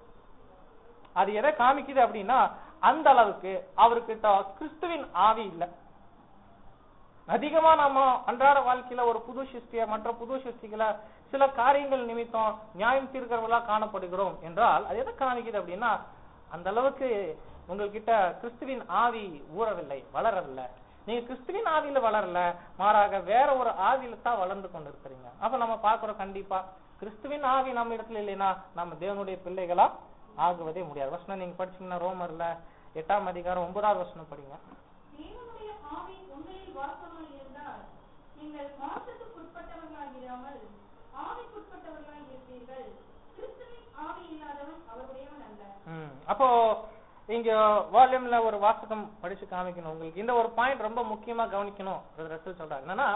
அது எதை காமிக்குது அப்படின்னா அந்த அளவுக்கு அவர்கிட்ட கிறிஸ்துவின் ஆவி இல்லை அதிகமா நாம அன்றாட வாழ்க்கையில ஒரு புது சிருஷ்டிய மற்ற புது சிருஷ்டிகளை சில காரியங்கள் நிமித்தம் நியாயம் தீர்க்கிறவர்களா காணப்படுகிறோம் என்றால் அது எதை காமிக்குது அப்படின்னா அந்த அளவுக்கு உங்ககிட்ட கிறிஸ்துவின் ஆவி ஊறவில்லை வளரவில்லை நீங்க கிறிஸ்துவின் ஆவியில வளரல மாறாக வேற ஒரு ஆவியில தான் வளர்ந்து கொண்டு இருக்கிறீங்க அப்ப நம்ம பாக்குறோம் கண்டிப்பா கிறிஸ்துவின் ஆவி நம்ம இடத்துல இல்லைன்னா நம்ம தேவனுடைய பிள்ளைகளா ஆகுவதே முடியாது வசனம் நீங்க படிச்சீங்கன்னா ரோமர்ல எட்டாம் அதிகாரம் ஒன்பதாவது வசனம் படிங்க தேவனுடைய ஆவி உங்களில் வாசமாய் இருந்தால் நீங்கள் மாற்றத்துக்குட்பட்டவர்களாகிராமல் ஆவிக்குட்பட்டவர்களாய் இருப்பீர்கள் கிறிஸ்துவின் ஆவி இல்லாதவன் அவருடையவன் அல்ல ம். அப்போ இங்க வால்யூம்ல ஒரு வாசகம் படிச்சு காமிக்கணும் உங்களுக்கு இந்த ஒரு பாயிண்ட் ரொம்ப முக்கியமா கவனிக்கணும் ரசல் சொல்றாங்க என்னன்னா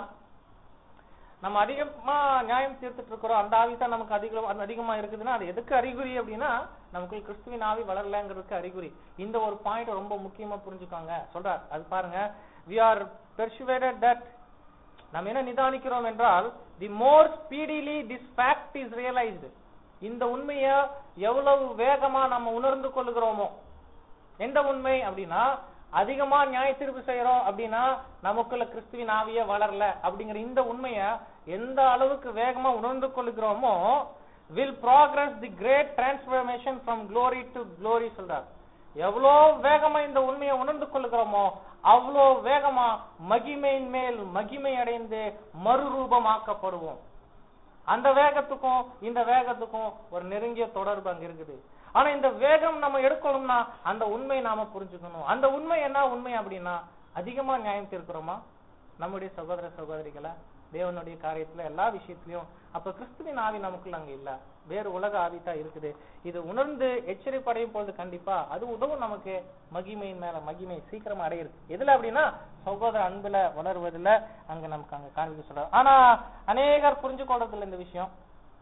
நம்ம அதிகமா நியாயம் தீர்த்துட்டு இருக்கிறோம் அந்த ஆவி தான் நமக்கு அதிகம் அது அதிகமா இருக்குதுன்னா அது எதுக்கு அறிகுறி அப்படின்னா நமக்கு கிறிஸ்துவின் ஆவி வளரலங்கிறதுக்கு அறிகுறி இந்த ஒரு பாயிண்ட் ரொம்ப முக்கியமா புரிஞ்சுக்கோங்க சொல்றார் அது பாருங்க வி ஆர் persuaded that நம்ம என்ன நிதானிக்கிறோம் என்றால் the more speedily this fact is realised இந்த உண்மையை எவ்வளவு வேகமா நம்ம உணர்ந்து கொள்ளுகிறோமோ எந்த உண்மை அப்படின்னா அதிகமா நியாய தீர்ப்பு செய்யறோம் அப்படின்னா நமக்குள்ள கிறிஸ்துவின் ஆவியே வளரல அப்படிங்கிற இந்த உண்மையை எந்த அளவுக்கு வேகமா உணர்ந்து கொள்ளுகிறோமோ will progress the great transformation from glory to glory சொல்றார் எவ்வளோ வேகமா இந்த உண்மையை உணர்ந்து கொள்ளுகிறோமோ அவ்வளோ வேகமா மகிமையின் மேல் மகிமை அடைந்து மறுரூபமாக்கப்படுவோம் அந்த வேகத்துக்கும் இந்த வேகத்துக்கும் ஒரு நெருங்கிய தொடர்பு அங்க இருக்குது ஆனா இந்த வேகம் நம்ம எடுக்கணும்னா அந்த உண்மை நாம புரிஞ்சுக்கணும் அந்த உண்மை என்ன உண்மை அப்படின்னா அதிகமா நியாயம் தீர்க்கிறோமா நம்முடைய சகோதர சகோதரிகளை தேவனுடைய காரியத்துல எல்லா விஷயத்திலயும் அப்ப கிறிஸ்துவின் ஆவி நமக்குள்ள அங்க இல்ல வேறு உலக ஆவி தான் இருக்குது இது உணர்ந்து எச்சரிப்படையும் பொழுது கண்டிப்பா அது உதவும் நமக்கு மகிமையின் மேல மகிமை சீக்கிரமா அடையிறது எதுல அப்படின்னா சகோதர அன்புல வளருவதுல அங்க நமக்கு அங்க காண்பிக்க சொல்றாரு ஆனா அநேகர் புரிஞ்சு கொள்றதில்ல இந்த விஷயம்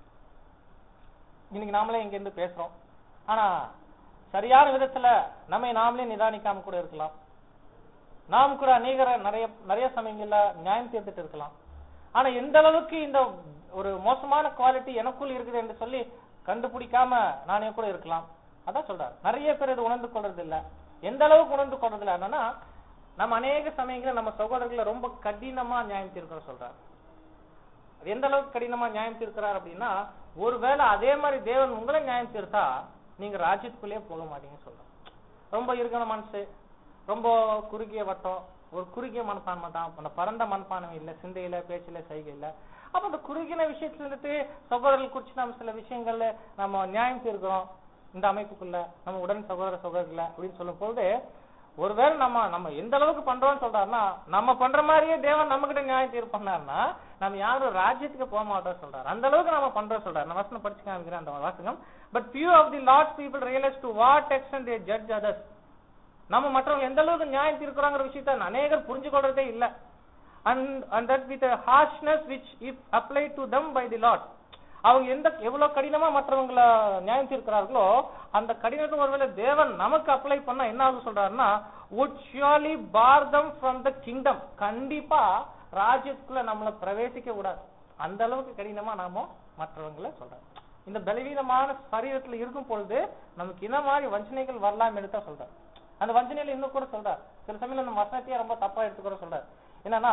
இன்னைக்கு நாமளே இங்க இருந்து பேசுறோம் ஆனா சரியான விதத்துல நம்மை நாமளே நிதானிக்காம கூட இருக்கலாம் நாம் கூட அநேகர நிறைய நிறைய சமயங்கள்ல நியாயம் தீர்த்துட்டு இருக்கலாம் ஆனா எந்த அளவுக்கு இந்த ஒரு மோசமான குவாலிட்டி எனக்குள் இருக்குது என்று சொல்லி கண்டுபிடிக்காம நானே கூட இருக்கலாம் அதான் சொல்றாரு நிறைய பேர் இது உணர்ந்து கொள்றது இல்ல எந்த அளவுக்கு உணர்ந்து கொள்றது இல்ல என்னன்னா நம்ம அநேக சமயங்கள்ல நம்ம சகோதரர்களை ரொம்ப கடினமா நியாயம் தீர்க்கிறோம் சொல்றாரு அது எந்த அளவுக்கு கடினமா நியாயம் தீர்க்கிறார் அப்படின்னா ஒருவேளை அதே மாதிரி தேவன் உங்களை நியாயம் தீர்த்தா நீங்க ராஜ்யத்துக்குள்ளேயே போக மாட்டீங்கன்னு சொல்றோம் ரொம்ப இருக்கிற மனசு ரொம்ப குறுகிய வட்டம் ஒரு குறுகிய மனப்பான்மை தான் அந்த பரந்த மனப்பான்மை இல்ல சிந்தையில பேச்சுல செய்கையில அப்ப அந்த குறுகின விஷயத்துல இருந்துட்டு சகோதரர்கள் குறிச்சு நம்ம சில விஷயங்கள்ல நம்ம நியாயம் தீர்க்கிறோம் இந்த அமைப்புக்குள்ள நம்ம உடன் சகோதர சகோதரிகள அப்படின்னு சொல்லும் போது ஒருவேளை நம்ம நம்ம எந்த அளவுக்கு பண்றோம்னு சொல்றாருன்னா நம்ம பண்ற மாதிரியே தேவன் நம்ம கிட்ட நியாயம் தீர்ப்பு பண்ணாருன்னா நம்ம யாரும் ராஜ்யத்துக்கு போக மாட்டோம் சொல்றாரு அந்த அளவுக்கு நம்ம பண்றோம் சொல்றாரு நான் வசனம் படிச்சு காமிக்கிறேன் அந்த வாசகம் but few of the Lord's people realise to what extent they judge others நம்ம மற்றவங்க எந்த அளவுக்கு நியாயம் தீர்க்கிறாங்கிற விஷயத்த அநேகர் புரிஞ்சு கொள்றதே இல்ல and and that with harshness which if apply to them by the lot அவங்க எந்த எவ்வளவு கடினமா மற்றவங்கள நியாயம் தீர்க்கிறார்களோ அந்த கடினத்தை ஒருவேளை தேவன் நமக்கு அப்ளை பண்ணா என்ன ஆகும் சொல்றாருன்னா would surely bar them from the kingdom கண்டிப்பா ராஜ்யத்துக்குள்ள நம்மள பிரவேசிக்க கூடாது அந்த அளவுக்கு கடினமா நாம மற்றவங்களை சொல்றோம் இந்த பலவீனமான சரீரத்துல இருக்கும் பொழுது நமக்கு இந்த மாதிரி வஞ்சனைகள் வரலாம் எடுத்தா சொல்றார் அந்த வஞ்சனையில இன்னும் கூட சொல்றார் சில சமயம் நம்ம வசனத்தையே ரொம்ப தப்பா எடுத்துக்கூட சொல்றார் என்னன்னா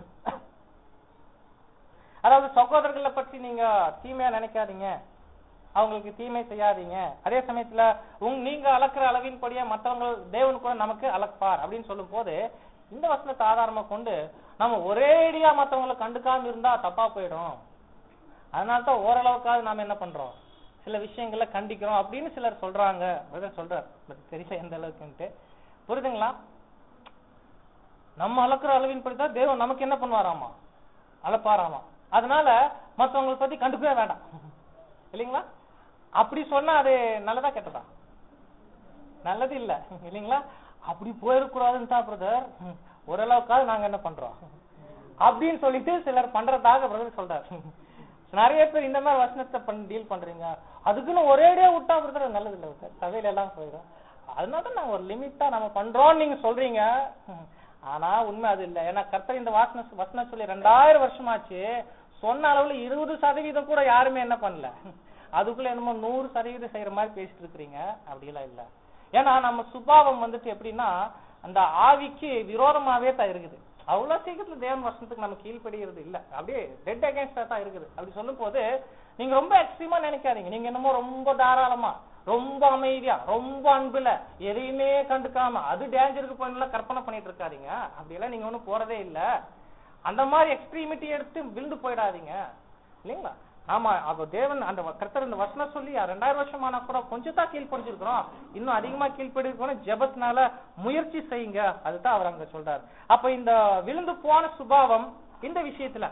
அதாவது சகோதரர்களை பற்றி நீங்க தீமையா நினைக்காதீங்க அவங்களுக்கு தீமை செய்யாதீங்க அதே சமயத்துல உங் நீங்க அளக்குற அளவின் படியே மற்றவங்க தேவன் கூட நமக்கு அளப்பார் அப்படின்னு சொல்லும் போது இந்த வசனத்தை ஆதாரமா கொண்டு நம்ம ஒரேடியா மத்தவங்களை கண்டுக்காம இருந்தா தப்பா போயிடும் அதனால தான் ஓரளவுக்காவது நாம என்ன பண்றோம் சில விஷயங்களை கண்டிக்கிறோம் அப்படின்னு சிலர் சொல்றாங்க பிரதர் சொல்றார் பட் தெரியல எந்த அளவுக்குன்ட்டு புரியுதுங்களா நம்ம அளக்குற அளவின் படிதான் தேவன் நமக்கு என்ன பண்ணுவாராமா அளப்பாராமா அதனால மத்தவங்களை பத்தி கண்டுக்கவே வேண்டாம் இல்லைங்களா அப்படி சொன்னா அது நல்லதா கெட்டதா நல்லது இல்ல இல்லைங்களா அப்படி போயிடக்கூடாதுன்னு தான் பிரதர் ஓரளவுக்காவது நாங்க என்ன பண்றோம் அப்படின்னு சொல்லிட்டு சிலர் பண்றதாக பிரதர் சொல்றாரு நிறைய பேர் இந்த மாதிரி வசனத்தை பண்ணி டீல் பண்றீங்க அதுக்குன்னு ஒரேடியா விட்டா பிரதர் நல்லது இல்ல பிரதர் சபையில எல்லாம் போயிடும் அதனால தான் நாங்க ஒரு லிமிட்டா நம்ம பண்றோம்னு நீங்க சொல்றீங்க ஆனா உண்மை அது இல்ல ஏன்னா கர்த்தர் இந்த வாசன வசனம் சொல்லி ரெண்டாயிரம் வருஷமாச்சு சொன்ன அளவுல இருபது சதவீதம் கூட யாருமே என்ன பண்ணல அதுக்குள்ள என்னமோ நூறு சதவீதம் செய்யற மாதிரி பேசிட்டு இருக்கிறீங்க அப்படிலாம் இல்ல ஏன்னா நம்ம சுபாவம் வந்துட்டு எப்படின்னா அந்த ஆவிக்கு விரோதமாவே தான் இருக்குது அவ்வளவு சீக்கிரத்துல தேவன் வசனத்துக்கு நம்ம கீழ்ப்படுகிறது இல்ல அப்படியே டெட் அகேன்ஸ்டா தான் இருக்குது அப்படி சொல்லும் போது நீங்க ரொம்ப எக்ஸ்ட்ரீமா நினைக்காதீங்க நீங்க என்னமோ ரொம்ப தாராளமா ரொம்ப அமைதியா ரொம்ப அன்புல எதையுமே கண்டுக்காம அது டேஞ்சருக்கு போயிடலாம் கற்பனை பண்ணிட்டு இருக்காதீங்க அப்படியெல்லாம் நீங்க ஒண்ணும் போறதே இல்ல அந்த மாதிரி எக்ஸ்ட்ரீமிட்டி எடுத்து விழுந்து போயிடாதீங்க இல்லைங்களா ஆமா அப்ப தேவன் அந்த கர்த்தர் இந்த வசனம் சொல்லி ரெண்டாயிரம் வருஷம் ஆனா கூட கொஞ்சம் தான் கீழ்ப்படிஞ்சிருக்கிறோம் இன்னும் அதிகமா கீழ்ப்படிருக்கணும் ஜெபத்தினால முயற்சி செய்யுங்க அதுதான் அவர் அங்க சொல்றாரு அப்ப இந்த விழுந்து போன சுபாவம் இந்த விஷயத்துல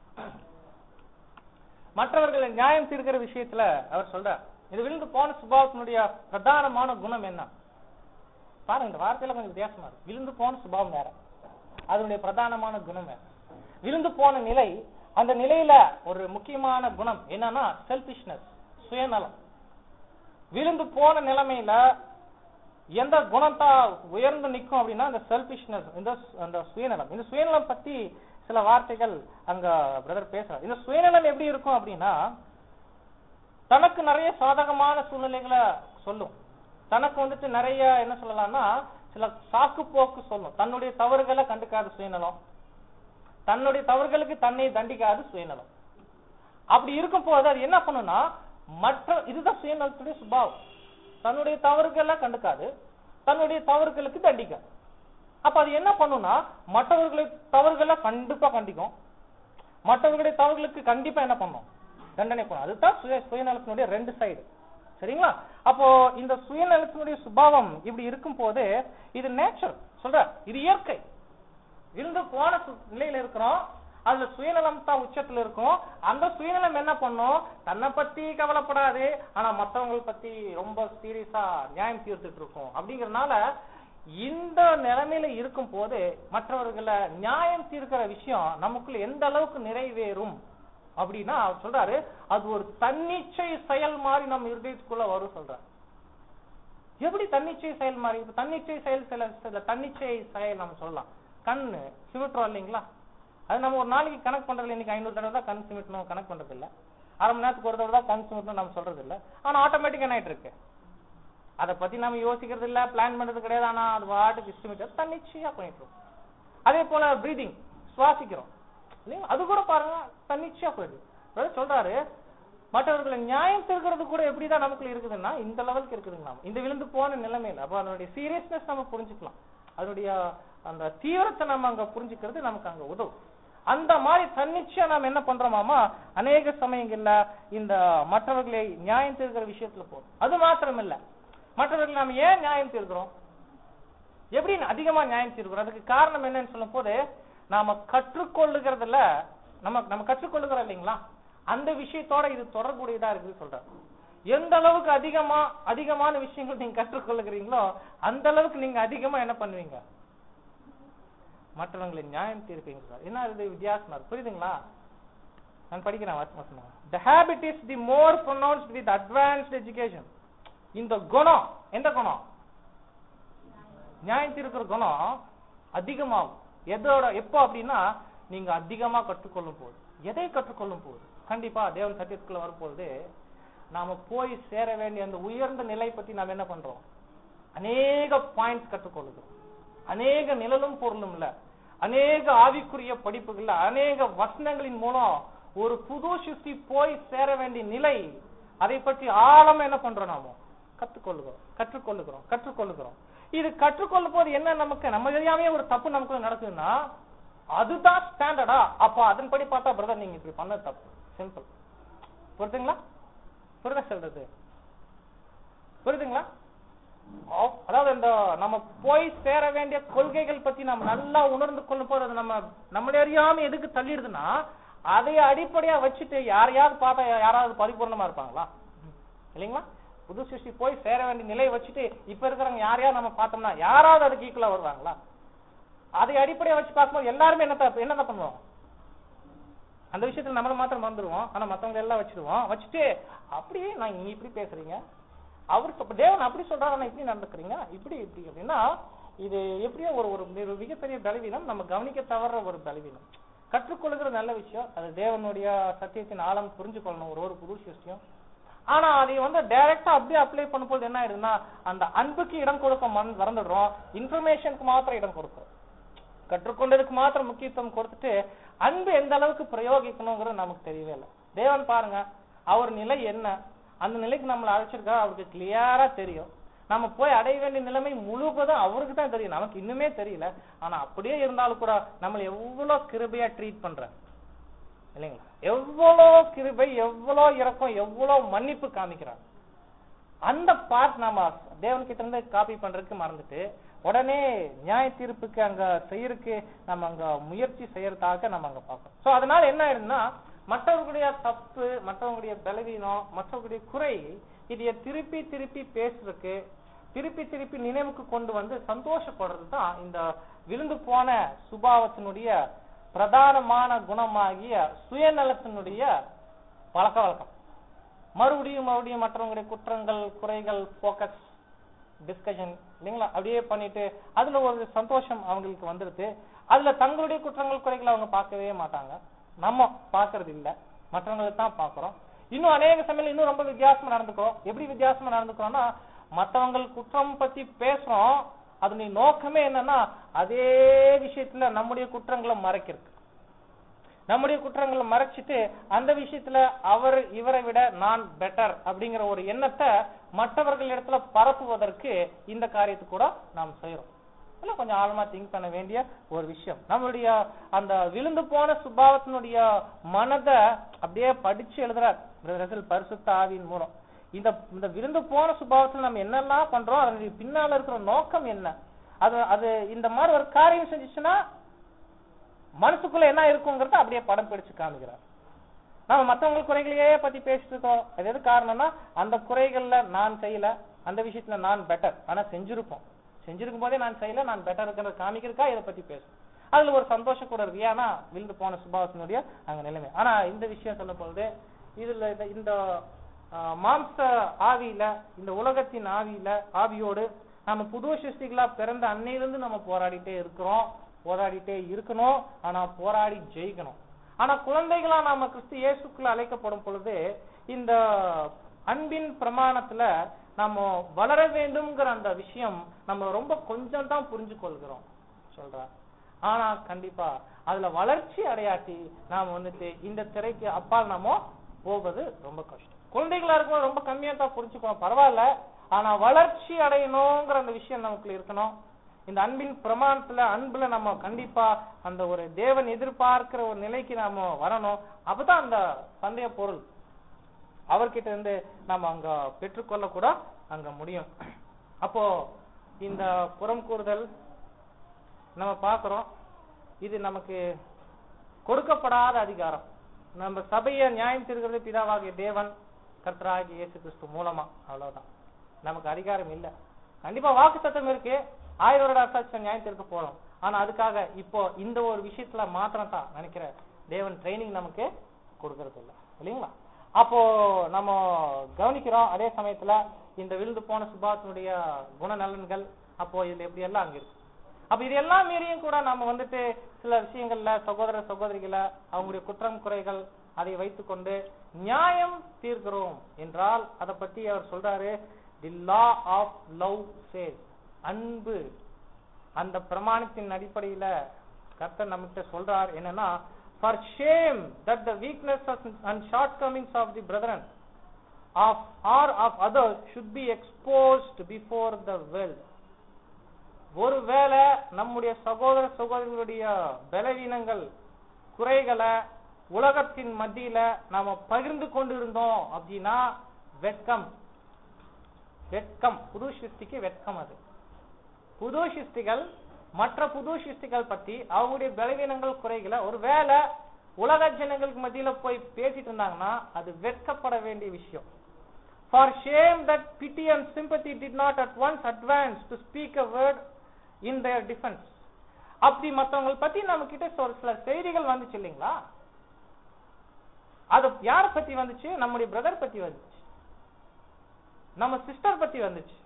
மற்றவர்களை நியாயம் தீர்க்கிற விஷயத்துல அவர் சொல்றார் இது விழுந்து போன சுபாவத்தினுடைய பிரதானமான குணம் என்ன பாருங்க இந்த வார்த்தையில கொஞ்சம் வித்தியாசமா இருக்கு விழுந்து போன சுபாவம் வேற அதனுடைய பிரதானமான குணம் வேற விழுந்து போன நிலை அந்த நிலையில ஒரு முக்கியமான குணம் என்னன்னா செல்பிஷ்னஸ் சுயநலம் விழுந்து போன நிலைமையில எந்த குணத்தா உயர்ந்து நிக்கும் அப்படின்னா அந்த செல்பிஷ்னஸ் இந்த அந்த சுயநலம் இந்த சுயநலம் பத்தி சில வார்த்தைகள் அங்க பிரதர் பேசுறார் இந்த சுயநலம் எப்படி இருக்கும் அப்படின்னா தனக்கு நிறைய சாதகமான சூழ்நிலைகளை சொல்லும் தனக்கு வந்துட்டு நிறைய என்ன சொல்லலாம்னா சில சாக்கு போக்கு சொல்லும் தன்னுடைய தவறுகளை கண்டுக்காத சுயநலம் தன்னுடைய தவறுகளுக்கு தன்னை தண்டிக்காது சுயநலம் அப்படி இருக்கும் போது அது என்ன பண்ணும்னா மற்ற இதுதான் சுயநலத்துடைய சுபாவம் தன்னுடைய தவறுகளை கண்டுக்காது தன்னுடைய தவறுகளுக்கு தண்டிக்காது அப்ப அது என்ன பண்ணும்னா மற்றவர்களை தவறுகளை கண்டிப்பா கண்டிக்கும் மற்றவர்களுடைய தவறுகளுக்கு கண்டிப்பா என்ன பண்ணும் தண்டனை பண்ணும் அதுதான் சுய சுயநலத்தினுடைய ரெண்டு சைடு சரிங்களா அப்போ இந்த சுயநலத்தினுடைய சுபாவம் இப்படி இருக்கும் போது இது நேச்சர் சொல்ற இது இயற்கை இருந்து போன சு- நிலையில இருக்கிறோம் அதுல சுயநலம் தான் உச்சத்துல இருக்கும் அந்த சுயநலம் என்ன பண்ணும் தன்னை பத்தி கவலைப்படாது ஆனா மத்தவங்கள பத்தி ரொம்ப சீரியஸா நியாயம் தீர்த்துட்டு இருக்கும் அப்படிங்கறதுனால இந்த நிலைமையில இருக்கும் போது மற்றவர்களை நியாயம் தீர்க்கிற விஷயம் நமக்குள்ள எந்த அளவுக்கு நிறைவேறும் அப்படின்னா அவர் சொல்றாரு அது ஒரு தன்னிச்சை செயல் மாதிரி நம்ம இருதயத்துக்குள்ள வரும் சொல்றாரு எப்படி தன்னிச்சை செயல் மாதிரி இப்ப தன்னிச்சை செயல் சில சில தன்னிச்சை செயல் நம்ம சொல்லலாம் கண்ணு சிமிட்டுறோம் இல்லைங்களா அது நம்ம ஒரு நாளைக்கு கணக்கு பண்றதுல இன்னைக்கு ஐநூறு தடவை தான் கண் சிமிட்டணும் கணக்கு பண்றது இல்ல அரை மணி நேரத்துக்கு ஒரு தடவை தான் கண் சிமிட்டணும் நம்ம சொல்றது இல்ல ஆனா ஆட்டோமேட்டிக் என்ன ஆயிட்டு இருக்கு அதை பத்தி நம்ம யோசிக்கிறது இல்ல பிளான் பண்றது கிடையாது ஆனா அது வாட்டுக்கு சிமிட்டு தன்னிச்சையா பண்ணிட்டு இருக்கோம் அதே போல பிரீதிங் சுவாசிக்கிறோம் இல்லைங்களா அது கூட பாருங்க தன்னிச்சையா போயிடுது அதாவது சொல்றாரு மற்றவர்களை நியாயம் தீர்க்கிறது கூட எப்படிதான் நமக்குள்ள இருக்குதுன்னா இந்த லெவலுக்கு இருக்குதுங்க நாம இந்த விழுந்து போன நிலைமையில அப்ப அதனுடைய சீரியஸ்னஸ் நம்ம புரிஞ்சுக்கலாம் அதனுடைய அந்த தீவிரத்தை நம்ம அங்க புரிஞ்சுக்கிறது நமக்கு அங்க உதவும் அந்த மாதிரி தன்னிச்சையா நாம என்ன பண்றோமாமா அநேக சமயங்கள்ல இந்த மற்றவர்களை நியாயம் தீர்க்கிற விஷயத்துல போறோம் அது மாத்திரம் இல்ல மற்றவர்களை நாம ஏன் நியாயம் தீர்க்கிறோம் எப்படி அதிகமா நியாயம் தீர்க்கிறோம் அதுக்கு காரணம் என்னன்னு சொல்லும் போது நாம கற்றுக்கொள்ளுகிறதுல நம்ம நம்ம கற்றுக்கொள்ளுகிறோம் இல்லைங்களா அந்த விஷயத்தோட இது தொடர்புடையதா இருக்குது சொல்றாரு எந்த அளவுக்கு அதிகமா அதிகமான விஷயங்கள் நீங்க கற்றுக்கொள்ளுகிறீங்களோ அந்த அளவுக்கு நீங்க அதிகமா என்ன பண்ணுவீங்க மற்றவங்களை நியாயம் தீர்ப்பீங்க சார் என்ன இது வித்தியாசமா இருக்கு புரியுதுங்களா நான் படிக்கிறேன் வசனம் the habit is the more pronounced with advanced education இந்த குணம் எந்த குணம் நியாயம் தீர்க்கிற குணம் அதிகமாகும் எதோட எப்போ அப்படின்னா நீங்க அதிகமா கற்றுக்கொள்ளும் போது எதை கற்றுக்கொள்ளும் போது கண்டிப்பா தேவன் சத்தியத்துக்குள்ள வரும்போது நாம போய் சேர வேண்டிய அந்த உயர்ந்த நிலை பத்தி நாம என்ன பண்றோம் அநேக பாயிண்ட்ஸ் கற்றுக்கொள்ளுகிறோம் அநேக நிழலும் பொருளும் இல்ல அநேக ஆவிக்குரிய படிப்புகள்ல அநேக வசனங்களின் மூலம் ஒரு புது சிருஷ்டி போய் சேர வேண்டிய நிலை அதை பற்றி ஆழமா என்ன பண்றோம் நாம கற்றுக்கொள்ளுகிறோம் கற்றுக்கொள்ளுகிறோம் கற்றுக்கொள்ளுகிறோம் இது கற்றுக்கொள்ளும் போது என்ன நமக்கு நம்ம தெரியாமே ஒரு தப்பு நமக்கு நடக்குதுன்னா அதுதான் ஸ்டாண்டர்டா அப்ப அதன்படி பார்த்தா பிரதர் நீங்க இப்படி பண்ண தப்பு சிம்பிள் புரியுதுங்களா புரியுதா சொல்றது புரியுதுங்களா ஆ- அதாவது இந்த நம்ம போய் சேர வேண்டிய கொள்கைகள் பத்தி நம்ம நல்லா உணர்ந்து கொள்ளும் போது அது நம்ம நம்மள அறியாம எதுக்கு தள்ளிடுதுன்னா அதை அடிப்படையா வச்சுட்டு யாரையாவது பார்த்தா யாராவது பரிபூர்ணமா இருப்பாங்களா இல்லைங்களா புது சிருஷ்டி போய் சேர வேண்டிய நிலையை வச்சுட்டு இப்ப இருக்கிறவங்க யாரையாவது நம்ம பார்த்தோம்னா யாராவது அதுக்கு ஈக்குவலா வருவாங்களா அதை அடிப்படையா வச்சு பார்க்கும்போது எல்லாருமே என்ன என்ன பண்ணுவோம் அந்த விஷயத்துல நம்மள மாத்திரம் மறந்துடுவோம் ஆனா மத்தவங்க எல்லாம் வச்சிருவோம் வச்சுட்டு அப்படியே நான் நீங்க இப்படி பேசுறீங்க அவருக்கு அப்ப தேவன் அப்படி சொல்றாரு ஆனா இப்படி நடந்துக்கிறீங்க இப்படி இப்படி அப்படின்னா இது எப்படியோ ஒரு ஒரு மிக- மிகப்பெரிய பலவீனம் நம்ம கவனிக்க தவற ஒரு பலவீனம் கற்றுக்கொள்ளுகிற நல்ல விஷயம் அது தேவனுடைய சத்தியத்தின் ஆழம் புரிஞ்சு கொள்ளணும் ஒரு ஒரு புது விஷயம் ஆனா அதை வந்து டைரக்டா அப்படியே அப்ளை பண்ணும்போது என்ன ஆயிடுதுன்னா அந்த அன்புக்கு இடம் கொடுக்க மறந்து- மறந்துடுறோம் இன்ஃபர்மேஷனுக்கு மாத்திரம் இடம் கொடுக்கும் கற்றுக்கொண்டதுக்கு மாத்திரம் முக்கியத்துவம் கொடுத்துட்டு அன்பு எந்த அளவுக்கு பிரயோகிக்கணுங்கிறது நமக்கு தெரியவே இல்லை தேவன் பாருங்க அவர் நிலை என்ன அந்த நிலைக்கு நம்மளை அழைச்சிருக்கா அவருக்கு கிளியரா தெரியும் நம்ம போய் அடைய வேண்டிய நிலைமை முழுவதும் அவருக்கு தான் தெரியும் நமக்கு இன்னுமே தெரியல ஆனா அப்படியே இருந்தாலும் கூட நம்மளை எவ்வளவு கிருபையா ட்ரீட் பண்றாங்க இல்லைங்களா எவ்வளோ கிருபை எவ்வளோ இரக்கம் எவ்வளோ மன்னிப்பு காமிக்கிறாங்க அந்த பார்ட் நாம தேவன் கிட்ட இருந்து காப்பி பண்றதுக்கு மறந்துட்டு உடனே நியாய தீர்ப்புக்கு அங்க செய்யறதுக்கு நம்ம அங்க முயற்சி செய்யறதாக நம்ம அங்க பார்க்கணும் சோ அதனால என்ன ஆயிடுதுன்னா மற்றவர்களுடைய தப்பு மற்றவங்களுடைய பலவீனம் மற்றவர்களுடைய குறை இதைய திருப்பி திருப்பி பேசுறதுக்கு திருப்பி திருப்பி நினைவுக்கு கொண்டு வந்து சந்தோஷப்படுறது தான் இந்த விழுந்து போன சுபாவத்தினுடைய பிரதானமான குணமாகிய சுயநலத்தினுடைய பழக்க வழக்கம் மறுபடியும் மறுபடியும் மற்றவங்களுடைய குற்றங்கள் குறைகள் போக்கஸ் டிஸ்கஷன் இல்லைங்களா அப்படியே பண்ணிட்டு அதுல ஒரு சந்தோஷம் அவங்களுக்கு வந்துருது அதுல தங்களுடைய குற்றங்கள் குறைகளை அவங்க பார்க்கவே மாட்டாங்க நம்ம பார்க்கறது இல்ல மற்றவங்களை தான் பார்க்கறோம் இன்னும் அநேக சமயம் இன்னும் ரொம்ப வித்தியாசமா நடந்துக்கிறோம் எப்படி வித்தியாசமா நடந்துக்கிறோம்னா மற்றவங்கள் குற்றம் பத்தி பேசுறோம் அதனுடைய நோக்கமே என்னன்னா அதே விஷயத்துல நம்முடைய குற்றங்களை மறைக்கிறது நம்முடைய குற்றங்களை மறைச்சிட்டு அந்த விஷயத்துல அவர் இவரை விட நான் பெட்டர் அப்படிங்கிற ஒரு எண்ணத்தை மற்றவர்கள் இடத்துல பரப்புவதற்கு இந்த காரியத்தை கூட நாம் செய்யறோம் இதெல்லாம் கொஞ்சம் ஆழமா திங்க் பண்ண வேண்டிய ஒரு விஷயம் நம்மளுடைய அந்த விழுந்து போன சுபாவத்தினுடைய மனதை அப்படியே படிச்சு எழுதுறார் ரசல் பரிசுத்த ஆவியின் மூலம் இந்த இந்த விழுந்து போன சுபாவத்துல நம்ம என்னெல்லாம் பண்றோம் அதனுடைய பின்னால இருக்கிற நோக்கம் என்ன அது அது இந்த மாதிரி ஒரு காரியம் செஞ்சுச்சுன்னா மனசுக்குள்ள என்ன இருக்குங்கிறத அப்படியே படம் பிடிச்சு காமிக்கிறார் நம்ம மத்தவங்க குறைகளையே பத்தி பேசிட்டு இருக்கோம் அது எது காரணம்னா அந்த குறைகள்ல நான் செய்யல அந்த விஷயத்துல நான் பெட்டர் ஆனா செஞ்சிருப்போம் செஞ்சிருக்கும் போதே நான் செய்யல நான் பெட்டர் இருக்கிறத காமிக்கிறக்கா இதை பத்தி பேசும் அதுல ஒரு சந்தோஷம் கூட இருக்கு ஏன்னா விழுந்து போன சுபாவத்தினுடைய அங்க நிலைமை ஆனா இந்த விஷயம் சொல்லும் பொழுது இதுல இந்த- இந்த ஆஹ், மாம்ச ஆவியில இந்த உலகத்தின் ஆவியில ஆவியோடு நம்ம புது சிருஷ்டிகளா பிறந்த அன்னையிலிருந்து நம்ம போராடிட்டே இருக்கிறோம் போராடிட்டே இருக்கணும் ஆனா போராடி ஜெயிக்கணும் ஆனா குழந்தைகளா நாம கிறிஸ்து இயேசுக்குள்ள அழைக்கப்படும் பொழுது இந்த அன்பின் பிரமாணத்துல நம்ம வளர வேண்டும்ங்கிற அந்த விஷயம் நம்ம ரொம்ப கொஞ்சம் தான் புரிஞ்சு கொள்கிறோம் சொல்றா ஆனா கண்டிப்பா அதுல வளர்ச்சி அடையாட்டி நாம வந்துட்டு இந்த திரைக்கு அப்பால் நாம போவது ரொம்ப கஷ்டம் குழந்தைகளா இருக்கும் ரொம்ப கம்மியா தான் புரிஞ்சுக்கணும் பரவாயில்ல ஆனா வளர்ச்சி அடையணுங்கிற அந்த விஷயம் நமக்குள்ள இருக்கணும் இந்த அன்பின் பிரமாணத்துல அன்புல நம்ம கண்டிப்பா அந்த ஒரு தேவன் எதிர்பார்க்கிற ஒரு நிலைக்கு நாம வரணும் அப்பதான் அந்த சந்தேக பொருள் அவர்கிட்ட இருந்து நம்ம அங்க பெற்றுக்கொள்ள கூட அங்க முடியும் அப்போ இந்த புறம் கூறுதல் நம்ம பார்க்கிறோம் இது நமக்கு கொடுக்கப்படாத அதிகாரம் நம்ம சபையை நியாயம் தீர்க்கிறது பிதாவாகிய தேவன் கர்த்தராகிய இயேசு கிறிஸ்து மூலமா அவ்வளவுதான் நமக்கு அதிகாரம் இல்ல கண்டிப்பா வாக்கு சத்தம் இருக்கு ஆயிரம் வருட அரசாட்சி நியாயம் தீர்க்க போறோம் ஆனா அதுக்காக இப்போ இந்த ஒரு விஷயத்துல மாத்திரம் தான் நினைக்கிறேன் தேவன் ட்ரைனிங் நமக்கு கொடுக்கறது இல்ல இல்லைங்களா அப்போ நம்ம கவனிக்கிறோம் அதே சமயத்துல இந்த விழுந்து போன சுபாத்தினுடைய குணநலன்கள் அப்போ இதுல எப்படி எல்லாம் அங்க இருக்கு அப்ப இது எல்லாம் மீறியும் கூட நாம வந்துட்டு சில விஷயங்கள்ல சகோதர சகோதரிகளை அவங்களுடைய குற்றம் குறைகள் அதை வைத்துக்கொண்டு நியாயம் தீர்க்கிறோம் என்றால் அதை பத்தி அவர் சொல்றாரு the law of love says அன்பு அந்த பிரமாணத்தின் அடிப்படையில கர்த்தர் நம்மகிட்ட சொல்றார் என்னன்னா for shame that the weakness and shortcomings of the brethren of or of others should be exposed before the well ஒருவேளை நம்முடைய சகோதர சகோதரிகளுடைய பலவீனங்கள் குறைகளை உலகத்தின் மத்தியில நாம பகிர்ந்து கொண்டு இருந்தோம் அப்படின்னா வெட்கம் வெட்கம் புது சிருஷ்டிக்கு வெட்கம் அது புது சிருஷ்டிகள் மற்ற புது சிருஷ்டிகள் பத்தி அவங்களுடைய பலவீனங்கள் குறைகளை ஒருவேளை உலக ஜனங்களுக்கு மத்தியில போய் பேசிட்டு இருந்தாங்கன்னா அது வெட்கப்பட வேண்டிய விஷயம் for shame that pity and sympathy did not at once advance to speak a word in their defence அப்படி மத்தவங்களை பத்தி நம்ம கிட்ட ஒரு சில செய்திகள் வந்துச்சு இல்லைங்களா அது யார பத்தி வந்துச்சு நம்முடைய பிரதர் பத்தி வந்துச்சு நம்ம சிஸ்டர் பத்தி வந்துச்சு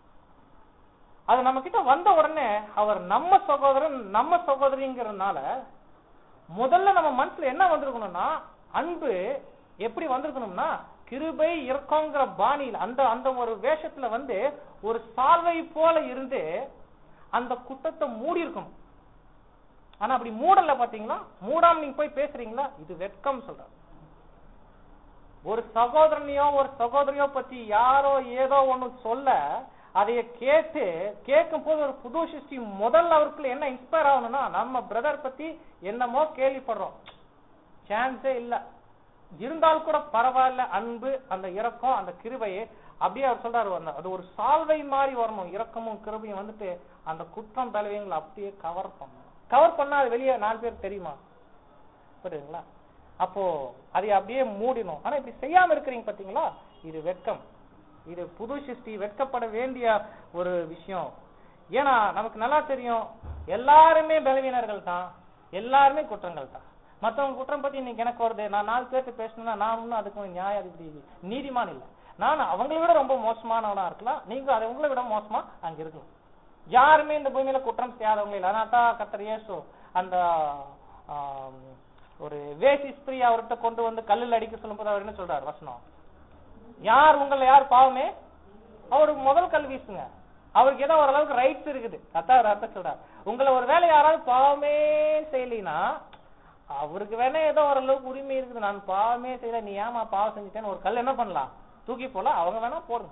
அது நம்ம கிட்ட வந்த உடனே அவர் நம்ம சகோதரன் நம்ம சகோதரிங்கிறதுனால முதல்ல நம்ம மனசுல என்ன வந்திருக்கணும்னா அன்பு எப்படி வந்திருக்கணும்னா கிருபை இறக்கங்கிற பாணியில் அந்த அந்த ஒரு வேஷத்துல வந்து ஒரு சால்வை போல இருந்து அந்த குற்றத்தை மூடி இருக்கணும் ஆனா அப்படி மூடல பாத்தீங்களா மூடாம நீங்க போய் பேசுறீங்களா இது வெட்கம் சொல்ற ஒரு சகோதரனையோ ஒரு சகோதரியோ பத்தி யாரோ ஏதோ ஒண்ணு சொல்ல அதைய கேட்டு கேட்கும் போது ஒரு புது சிருஷ்டி முதல்ல அவருக்குள்ள என்ன இன்ஸ்பயர் ஆகணும்னா நம்ம பிரதர் பத்தி என்னமோ கேள்விப்படுறோம் சான்ஸே இல்ல இருந்தால் கூட பரவாயில்ல அன்பு அந்த இரக்கம் அந்த கிருபையை அப்படியே அவர் சொல்றாரு அந்த அது ஒரு சால்வை மாதிரி வரணும் இரக்கமும் கிருபையும் வந்துட்டு அந்த குற்றம் தலைவங்களை அப்படியே கவர் பண்ணணும் கவர் பண்ணா அது வெளியே நாலு பேர் தெரியுமா புரியுதுங்களா அப்போ அதை அப்படியே மூடினோம் ஆனா இப்படி செய்யாம இருக்கிறீங்க பாத்தீங்களா இது வெட்கம் இது புது சிருஷ்டி வெட்கப்பட வேண்டிய ஒரு விஷயம் ஏன்னா நமக்கு நல்லா தெரியும் எல்லாருமே பலவீனர்கள் தான் எல்லாருமே குற்றங்கள் தான் மத்தவங்க குற்றம் பத்தி இன்னைக்கு எனக்கு வருது நான் நாலு பேர்த்து பேசணும்னா நான் ஒன்னும் அதுக்கு நியாயாதிபதி நீதிமான் இல்லை நான் அவங்களை விட ரொம்ப மோசமானவனா இருக்கலாம் நீங்க அதை உங்களை விட மோசமா அங்க இருக்கலாம் யாருமே இந்த பூமியில குற்றம் செய்யாதவங்க இல்லை அதனால தான் கத்தர் இயேசு அந்த ஆம், ஒரு வேசி ஸ்திரீ அவர்கிட்ட கொண்டு வந்து கல்லில் அடிக்க சொல்லும்போது அவர் என்ன சொல்றாரு வசனம் யார் உங்களை யார் பாவமே அவருக்கு முதல் கல் வீசுங்க அவருக்கு ஏதோ ஓரளவுக்கு ரைட்ஸ் இருக்குது கத்தா ஒரு அர்த்தம் சொல்றாரு உங்களை ஒரு வேலை யாராவது பாவமே செய்யலினா அவருக்கு வேணா ஏதோ ஓரளவுக்கு உரிமை இருக்குது நான் பாவமே செய்யல நீ ஏமா பாவம் செஞ்சுட்டேன்னு ஒரு கல் என்ன பண்ணலாம் தூக்கி போல அவங்க வேணா போடுங்க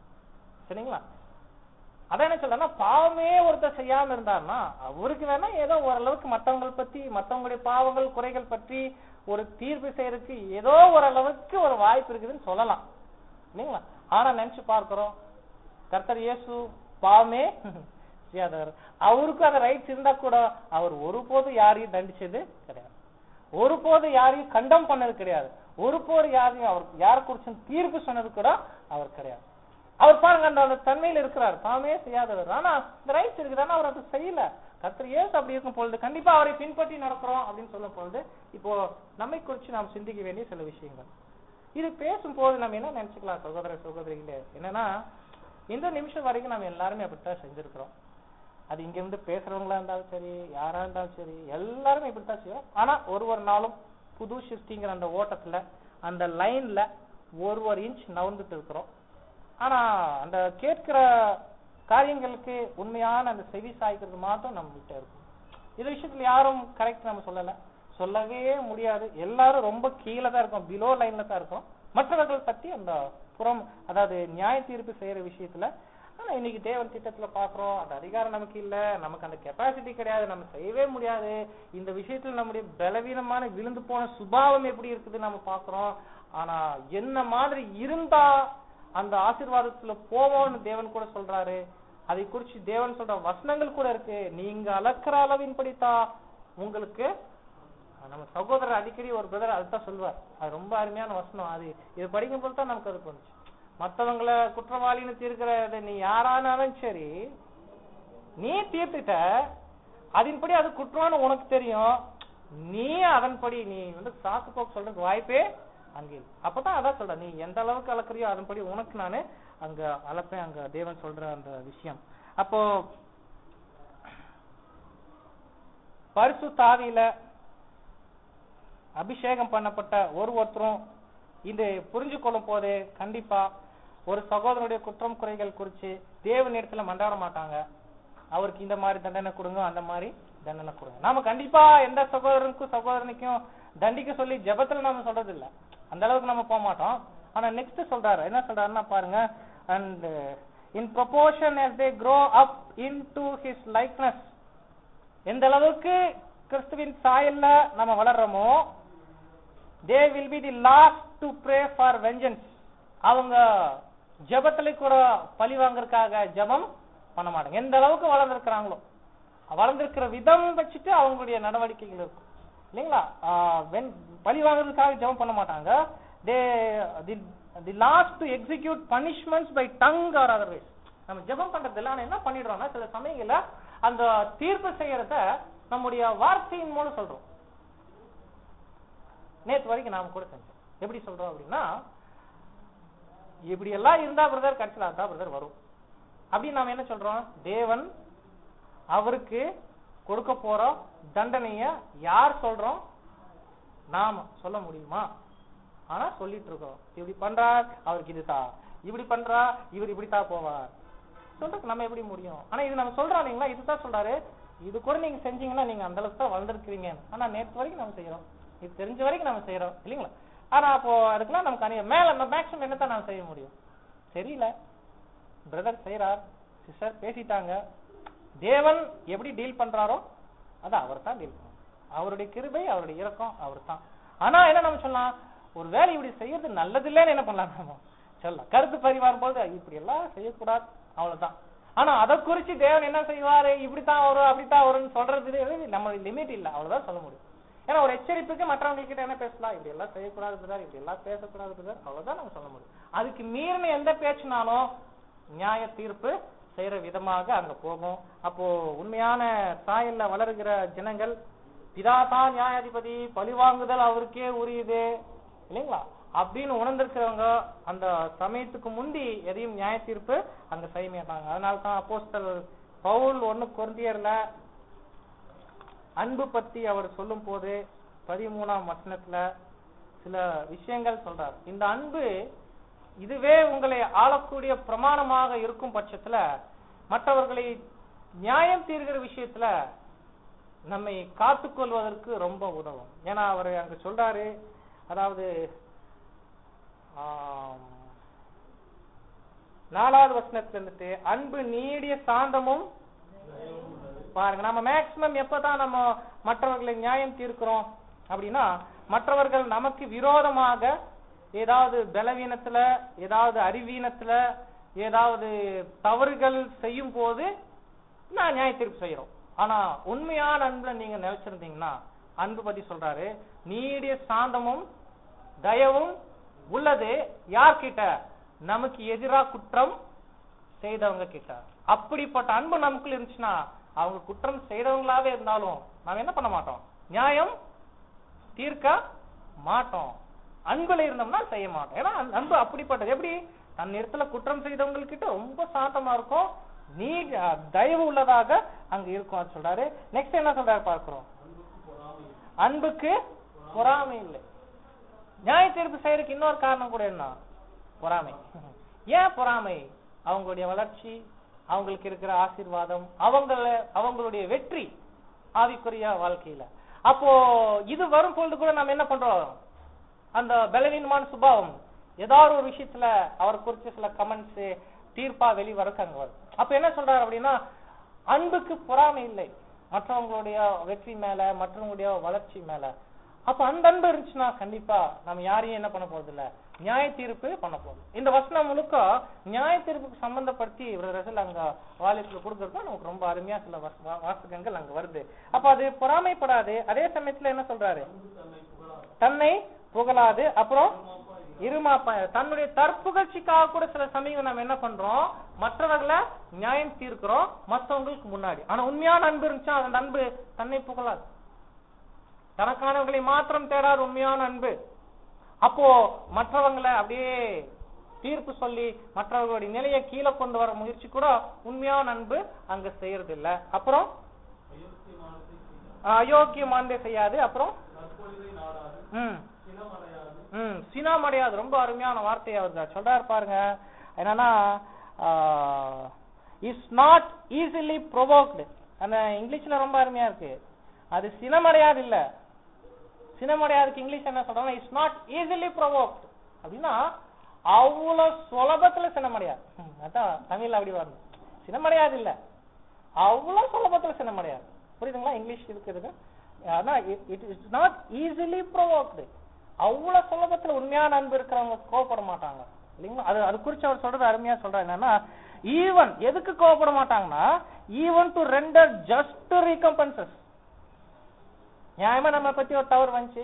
சரிங்களா அதான் என்ன சொல்றேன்னா பாவமே ஒருத்தர் செய்யாம இருந்தாருன்னா அவருக்கு வேணா ஏதோ ஓரளவுக்கு மத்தவங்களை பத்தி மத்தவங்களுடைய பாவங்கள் குறைகள் பற்றி ஒரு தீர்ப்பு செய்யறதுக்கு ஏதோ ஓரளவுக்கு ஒரு வாய்ப்பு இருக்குதுன்னு சொல்லலாம் இல்லைங்களா ஆனா நினைச்சு பார்க்கிறோம் கர்த்தர் இயேசு பாவமே செய்யாதவர் அவருக்கு அந்த ரைட்ஸ் இருந்தா கூட அவர் ஒருபோதும் யாரையும் தண்டிச்சது கிடையாது ஒருபோது யாரையும் கண்டம் பண்ணது கிடையாது ஒருபோது யாரையும் அவர் யார குறிச்சும் தீர்ப்பு சொன்னது கூட அவர் கிடையாது அவர் பாருங்க அந்த அந்த தன்மையில இருக்கிறார் தாமே செய்யாதவர் ஆனா இந்த ரைட்ஸ் இருக்குது ஆனா அவர் அதை செய்யல கர்த்தர் இயேசு அப்படி இருக்கும் பொழுது கண்டிப்பா அவரை பின்பற்றி நடக்கிறோம் அப்படின்னு சொல்லும் பொழுது இப்போ நம்மை குறித்து நாம் சிந்திக்க வேண்டிய சில விஷயங்கள் இது பேசும்போது நம்ம என்ன நினைச்சுக்கலாம் சகோதர சகோதரிகளே என்னன்னா இந்த நிமிஷம் வரைக்கும் நம்ம எல்லாருமே அப்படித்தான் செஞ்சிருக்கிறோம் அது இங்க இருந்து பேசுறவங்களா இருந்தாலும் சரி யாரா இருந்தாலும் சரி எல்லாருமே இப்படித்தான் செய்யும் ஆனா ஒரு ஒரு நாளும் புது சிருஷ்டிங்கிற அந்த ஓட்டத்துல அந்த லைன்ல ஒரு ஒரு இன்ச் நவுந்துட்டு இருக்கிறோம் ஆனா அந்த கேட்கிற காரியங்களுக்கு உண்மையான அந்த செவி சாய்க்கிறது மாத்திரம் நம்ம கிட்ட இருக்கும் இது விஷயத்துல யாரும் கரெக்ட் நம்ம சொல்லல சொல்லவே முடியாது எல்லாரும் ரொம்ப கீழே தான் இருக்கும் பிலோ லைன்ல தான் இருக்கும் மற்றவர்கள் பத்தி அந்த புறம் அதாவது நியாய தீர்ப்பு செய்யற விஷயத்துல ஆனா இன்னைக்கு தேவன் திட்டத்துல பாக்குறோம் அந்த அதிகாரம் நமக்கு இல்ல நமக்கு அந்த கெப்பாசிட்டி கிடையாது நம்ம செய்யவே முடியாது இந்த விஷயத்துல நம்முடைய பலவீனமான விழுந்து போன சுபாவம் எப்படி இருக்குது நம்ம பாக்குறோம் ஆனா என்ன மாதிரி இருந்தா அந்த ஆசீர்வாதத்துல போவோம்னு தேவன் கூட சொல்றாரு அதை குறிச்சு தேவன் சொல்ற வசனங்கள் கூட இருக்கு நீங்க அளக்கிற அளவின் படித்தா உங்களுக்கு நம்ம சகோதரர் அடிக்கடி ஒரு பிரதர் அதுதான் சொல்லுவார் அது ரொம்ப அருமையான வசனம் அது இது படிக்கும் போது தான் நமக்கு அது தோணுச்சு மத்தவங்கள குற்றவாளின்னு தீர்க்கிறது நீ யாரானாலும் சரி நீ தீர்த்துட்ட அதன்படி அது குற்றம்னு உனக்கு தெரியும் நீ அதன்படி நீ வந்து சாக்கு போக்கு சொல்றதுக்கு வாய்ப்பே அங்கே இல்லை. அப்பதான் அதான் சொல்ற நீ எந்த அளவுக்கு அளக்குறியோ அதன்படி உனக்கு நானு அங்க அளப்பேன் அங்க தேவன் சொல்ற அந்த விஷயம் அப்போ பரிசுத்த ஆவியில அபிஷேகம் பண்ணப்பட்ட ஒரு ஒருத்தரும் இது புரிஞ்சு கொள்ளும் போது கண்டிப்பா ஒரு சகோதரனுடைய குற்றம் குறைகள் குறிச்சு தேவன் இடத்துல மன்றாட மாட்டாங்க அவருக்கு இந்த மாதிரி தண்டனை கொடுங்க அந்த மாதிரி தண்டனை கொடுங்க நாம கண்டிப்பா எந்த சகோதரனுக்கும் சகோதரனுக்கும் தண்டிக்க சொல்லி ஜெபத்துல நாம சொல்றது இல்ல அந்த அளவுக்கு நம்ம போக மாட்டோம் ஆனா நெக்ஸ்ட் சொல்றாரு என்ன சொல்றாருன்னா பாருங்க and in proportion as they grow up into his likeness எந்த அளவுக்கு கிறிஸ்துவின் சாயல்ல நம்ம வளர்றோமோ they will be the last to pray for vengeance அவங்க ஜெபத்துல கூட பழி வாங்குறதுக்காக ஜெபம் பண்ண மாட்டாங்க எந்த அளவுக்கு வளர்ந்துருக்கிறாங்களோ வளர்ந்திருக்கிற விதம் வச்சுட்டு அவங்களுடைய நடவடிக்கைகள் இருக்கும் இல்லைங்களா ஆஹ் when- பழி வாங்குறதுக்காக ஜெபம் பண்ண மாட்டாங்க they the last to execute punishments by tongue or otherwise நம்ம ஜெபம் பண்றது இல்ல ஆனா என்ன பண்ணிடுறோம்னா சில சமயங்கள்ல அந்த தீர்ப்பு செய்யறத நம்முடைய வார்த்தையின் மூலம் சொல்றோம் நேத்து வரைக்கும் நாம கூட செஞ்சோம் எப்படி சொல்றோம் அப்படின்னா இப்படி எல்லாம் இருந்தா பிரதர் கடைசியில் அதான் பிரதர் வரும் அப்படின்னு நாம என்ன சொல்றோம் தேவன் அவருக்கு கொடுக்க போற தண்டனைய யார் சொல்றோம் நாம சொல்ல முடியுமா ஆனா சொல்லிட்டு இருக்கோம் இப்படி பண்றார் அவருக்கு இதுதா இப்படி பண்றா இவர் இப்படித்தான் போவார் சொல்றதுக்கு நம்ம எப்படி முடியும் ஆனா இது நம்ம சொல்றோம் இல்லைங்களா இதுதான் சொல்றாரு இது கூட நீங்க செஞ்சீங்கன்னா நீங்க அந்த அளவுக்கு தான் வளர்ந்துருக்கீங்க ஆனா நேற்று வரைக்கும் நம்ம செய்யறோம் இது தெரிஞ்ச வரைக்கும் நம்ம செய்யறோம் இல்லைங்களா ஆனா அப்போ அதுக்கெல்லாம் நமக்கு அணிய மேல மேக்ஸிமம் என்னத்தான் நம்ம செய்ய முடியும் தெரியல பிரதர் செய்யறார் சிஸ்டர் பேசிட்டாங்க தேவன் எப்படி டீல் பண்றாரோ அது அவர் தான் டீல் பண்ணும் அவருடைய கிருபை அவருடைய இரக்கம் அவர் தான் ஆனா என்ன நம்ம சொல்லலாம் ஒரு வேலை இப்படி செய்யறது நல்லது இல்லைன்னு என்ன பண்ணலாம் நம்ம சொல்லலாம் கருத்து பரிமாறும் போது இப்படி எல்லாம் செய்யக்கூடாது அவ்வளவுதான் ஆனா அதை குறிச்சு தேவன் என்ன செய்வாரு இப்படித்தான் வரும் அப்படித்தான் வரும்னு சொல்றது நம்ம லிமிட் இல்ல அவ்வளவுதான் சொல்ல முடியும் ஏன்னா ஒரு எச்சரிப்புக்கு மற்றவங்க கிட்ட என்ன பேசலாம் இப்படி எல்லாம் செய்யக்கூடாது பிரதர் இப்படி எல்லாம் பேசக்கூடாது பிரதர் அவ்வளவுதான் நம்ம சொல்ல முடியும் அதுக்கு மீறின எந்த பேச்சுனாலும் நியாய தீர்ப்பு செய்யற விதமாக அங்க போகும் அப்போ உண்மையான சாயல்ல வளருகிற ஜனங்கள் பிதாதான் நியாயாதிபதி பழிவாங்குதல் அவருக்கே உரியது இல்லைங்களா அப்படின்னு உணர்ந்திருக்கிறவங்க அந்த சமயத்துக்கு முந்தி எதையும் நியாய தீர்ப்பு அங்க செய்ய மாட்டாங்க அதனால தான் அப்போஸ்தல் பவுல் ஒண்ணு கொருந்தியர்ல அன்பு பத்தி அவர் சொல்லும் போது பதிமூணாம் வசனத்துல சில விஷயங்கள் சொல்றார் இந்த அன்பு இதுவே உங்களை ஆளக்கூடிய பிரமாணமாக இருக்கும் பட்சத்துல மற்றவர்களை நியாயம் தீர்கிற விஷயத்துல நம்மை காத்துக்கொள்வதற்கு ரொம்ப உதவும் ஏன்னா அவர் அங்க சொல்றாரு அதாவது ஆம், நாலாவது வசனத்துல இருந்துட்டு அன்பு நீடிய சாந்தமும் பாருங்க நம்ம மேக்சிமம் எப்பதான் நம்ம மற்றவர்களை நியாயம் தீர்க்கிறோம் அப்படின்னா மற்றவர்கள் நமக்கு விரோதமாக ஏதாவது பலவீனத்துல ஏதாவது அறிவீனத்துல ஏதாவது தவறுகள் செய்யும் போது நான் நியாய தீர்ப்பு செய்யறோம் ஆனா உண்மையான அன்புல நீங்க நினைச்சிருந்தீங்கன்னா அன்பு பத்தி சொல்றாரு நீடிய சாந்தமும் தயவும் உள்ளது யார்கிட்ட நமக்கு எதிரா குற்றம் செய்தவங்க கிட்ட அப்படிப்பட்ட அன்பு நமக்குள்ள இருந்துச்சுன்னா அவங்க குற்றம் செய்தவங்களாவே இருந்தாலும் நாம என்ன பண்ண மாட்டோம் நியாயம் தீர்க்க மாட்டோம் அன்புல இருந்தோம்னா செய்ய மாட்டோம் ஏன்னா அந்த அன்பு அப்படிப்பட்டது எப்படி தன் இடத்துல குற்றம் செய்தவங்ககிட்ட ரொம்ப சாந்தமா இருக்கும் நீ அஹ், தயவு உள்ளதாக அங்க இருக்கும் அது சொல்றாரு நெக்ஸ்ட் என்ன சொல்றாரு பார்க்கிறோம் அன்புக்கு பொறாமை இல்லை நியாய தீர்ப்பு செய்யறதுக்கு இன்னொரு காரணம் கூட என்ன பொறாமை ஏன் பொறாமை அவங்களுடைய வளர்ச்சி அவங்களுக்கு இருக்கிற ஆசீர்வாதம் அவங்கள அவங்களுடைய வெற்றி ஆவிக்குரிய வாழ்க்கையில அப்போ இது வரும் பொழுது கூட நம்ம என்ன பண்றோம் அந்த பலவீனமான சுபாவம் ஏதாவது ஒரு விஷயத்துல அவர் குறிச்ச சில கமெண்ட்ஸ் தீர்ப்பா வெளிவரக்கு அங்க வரும் அப்ப என்ன சொல்றாரு அப்படின்னா அன்புக்கு பொறாமை இல்லை மற்றவங்களுடைய வெற்றி மேல மற்றவங்களுடைய வளர்ச்சி மேல அப்ப அந்த அன்பு இருந்துச்சுன்னா கண்டிப்பா நம்ம யாரையும் என்ன பண்ண போறது இல்ல நியாய தீர்ப்பு பண்ண போகுது இந்த வசனம் முழுக்க நியாய தீர்ப்புக்கு சம்பந்தப்படுத்தி இவர் ரசல் அங்க வாலியத்துல கொடுக்கறது நமக்கு ரொம்ப அருமையா சில வச- வா- வாசகங்கள் அங்க வருது அப்ப அது பொறாமைப்படாது அதே சமயத்துல என்ன சொல்றாரு தன்னை புகழாது அப்புறம் இருமாப்பா தன்னுடைய தற்புகழ்ச்சிக்காக கூட சில சமயம் நம்ம என்ன பண்றோம் மற்றவர்களை நியாயம் தீர்க்கிறோம் மத்தவங்களுக்கு முன்னாடி ஆனா உண்மையான அன்பு இருந்துச்சா அந்த அன்பு தன்னை புகழாது தனக்கானவர்களை மாத்திரம் தேடாது உண்மையான அன்பு அப்போ மற்றவங்களை அப்படியே தீர்ப்பு சொல்லி மற்றவர்களுடைய நிலையை கீழே கொண்டு வர முயற்சி கூட உண்மையான அன்பு அங்க செய்யறது இல்ல அப்புறம் ஆஹ் அயோக்கியமானதே செய்யாது அப்புறம் ம் ம் சினம் அடையாது ரொம்ப அருமையான வார்த்தை அவர் சொல்றாரு பாருங்க என்னன்னா இஸ் நாட் ஈஸிலி ப்ரொவோக்டு அந்த இங்கிலீஷ்ல ரொம்ப அருமையா இருக்கு அது சினமடையாது இல்ல சினமடையாதுக்கு இங்கிலீஷ் என்ன சொல்றாங்க இஸ் நாட் ஈஸிலி ப்ரொவோக்டு அப்படின்னா அவ்வளவு சுலபத்துல சினமடையாது ம், அதான் தமிழ்ல அப்படி வரணும் சினமடையாது இல்ல அவ்வளவு சுலபத்துல சினமடையாது புரியுதுங்களா இங்கிலீஷ் இருக்குதுங்க ஆனா it is not easily provoked அவ்வளவு சுலபத்துல உண்மையான அன்பு இருக்கிறவங்க கோவப்பட மாட்டாங்க இல்லைங்களா அது அது குறிச்சு அவர் சொல்றது அருமையா சொல்றாரு என்னன்னா ஈவன் எதுக்கு கோவப்பட மாட்டாங்கன்னா even to render just recompenses நியாயமா நம்ம பத்தி ஒரு தவறு வந்துச்சு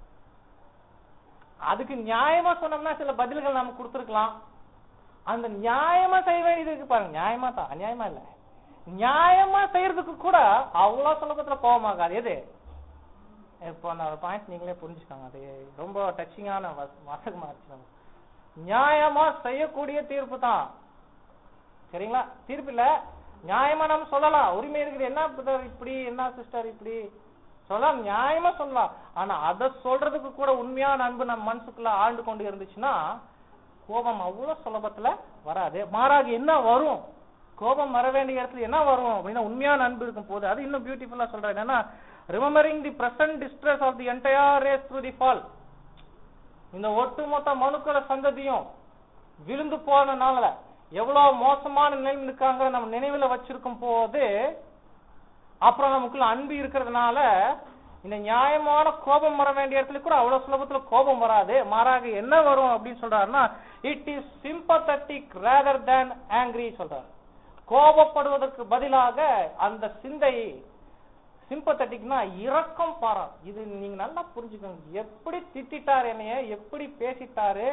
அதுக்கு நியாயமா சொன்னோம்னா சில பதில்கள் நம்ம கொடுத்துருக்கலாம் அந்த நியாயமா செய்ய வேண்டியது இருக்கு பாருங்க நியாயமா தான் அநியாயமா இல்ல நியாயமா செய்யறதுக்கு கூட அவ்வளவு சுலபத்துல கோபமாகாது எது இப்போ அந்த பாயிண்ட் நீங்களே புரிஞ்சுக்கோங்க அது ரொம்ப டச்சிங்கான வாசகமா இருந்துச்சு நமக்கு. நியாயமா செய்யக்கூடிய தீர்ப்பு தான் சரிங்களா தீர்ப்பு இல்ல நியாயமா நம்ம சொல்லலாம் உரிமை இருக்குது என்ன brother இப்படி என்ன சிஸ்டர் இப்படி சொல்லலாம் நியாயமா சொல்லலாம் ஆனா அத சொல்றதுக்கு கூட உண்மையான அன்பு நம்ம மனசுக்குள்ள ஆழ்ந்து கொண்டு இருந்துச்சுன்னா கோபம் அவ்வளவு சுலபத்துல வராது மாறாக என்ன வரும் கோபம் வர வேண்டிய இடத்துல என்ன வரும் அப்படின்னா உண்மையான அன்பு இருக்கும் போது அது இன்னும் பியூட்டிஃபுல்லா சொல்றேன் என்னன்னா remembering the present distress of the entire race through the fall இந்த ஒட்டுமொத்த மனுக்கள சந்ததியும் விழுந்து போனனால எவ்வளவு மோசமான நிலையில் இருக்காங்க நம்ம நினைவுல வச்சிருக்கும் போது அப்புறம் நமக்குள்ள அன்பு இருக்கிறதுனால இந்த நியாயமான கோபம் வர வேண்டிய இடத்துல கூட அவ்வளவு சுலபத்துல கோபம் வராது மாறாக என்ன வரும் அப்படின்னு சொல்றாருன்னா it is sympathetic rather than angry சொல்றாரு கோபப்படுவதற்கு பதிலாக அந்த சிந்தை சிம்பத்தட்டிக்னா இரக்கம் பாரா இது நீங்க நல்லா புரிஞ்சுக்கோங்க எப்படி திட்டிட்டாரு என்னைய எப்படி பேசிட்டாரு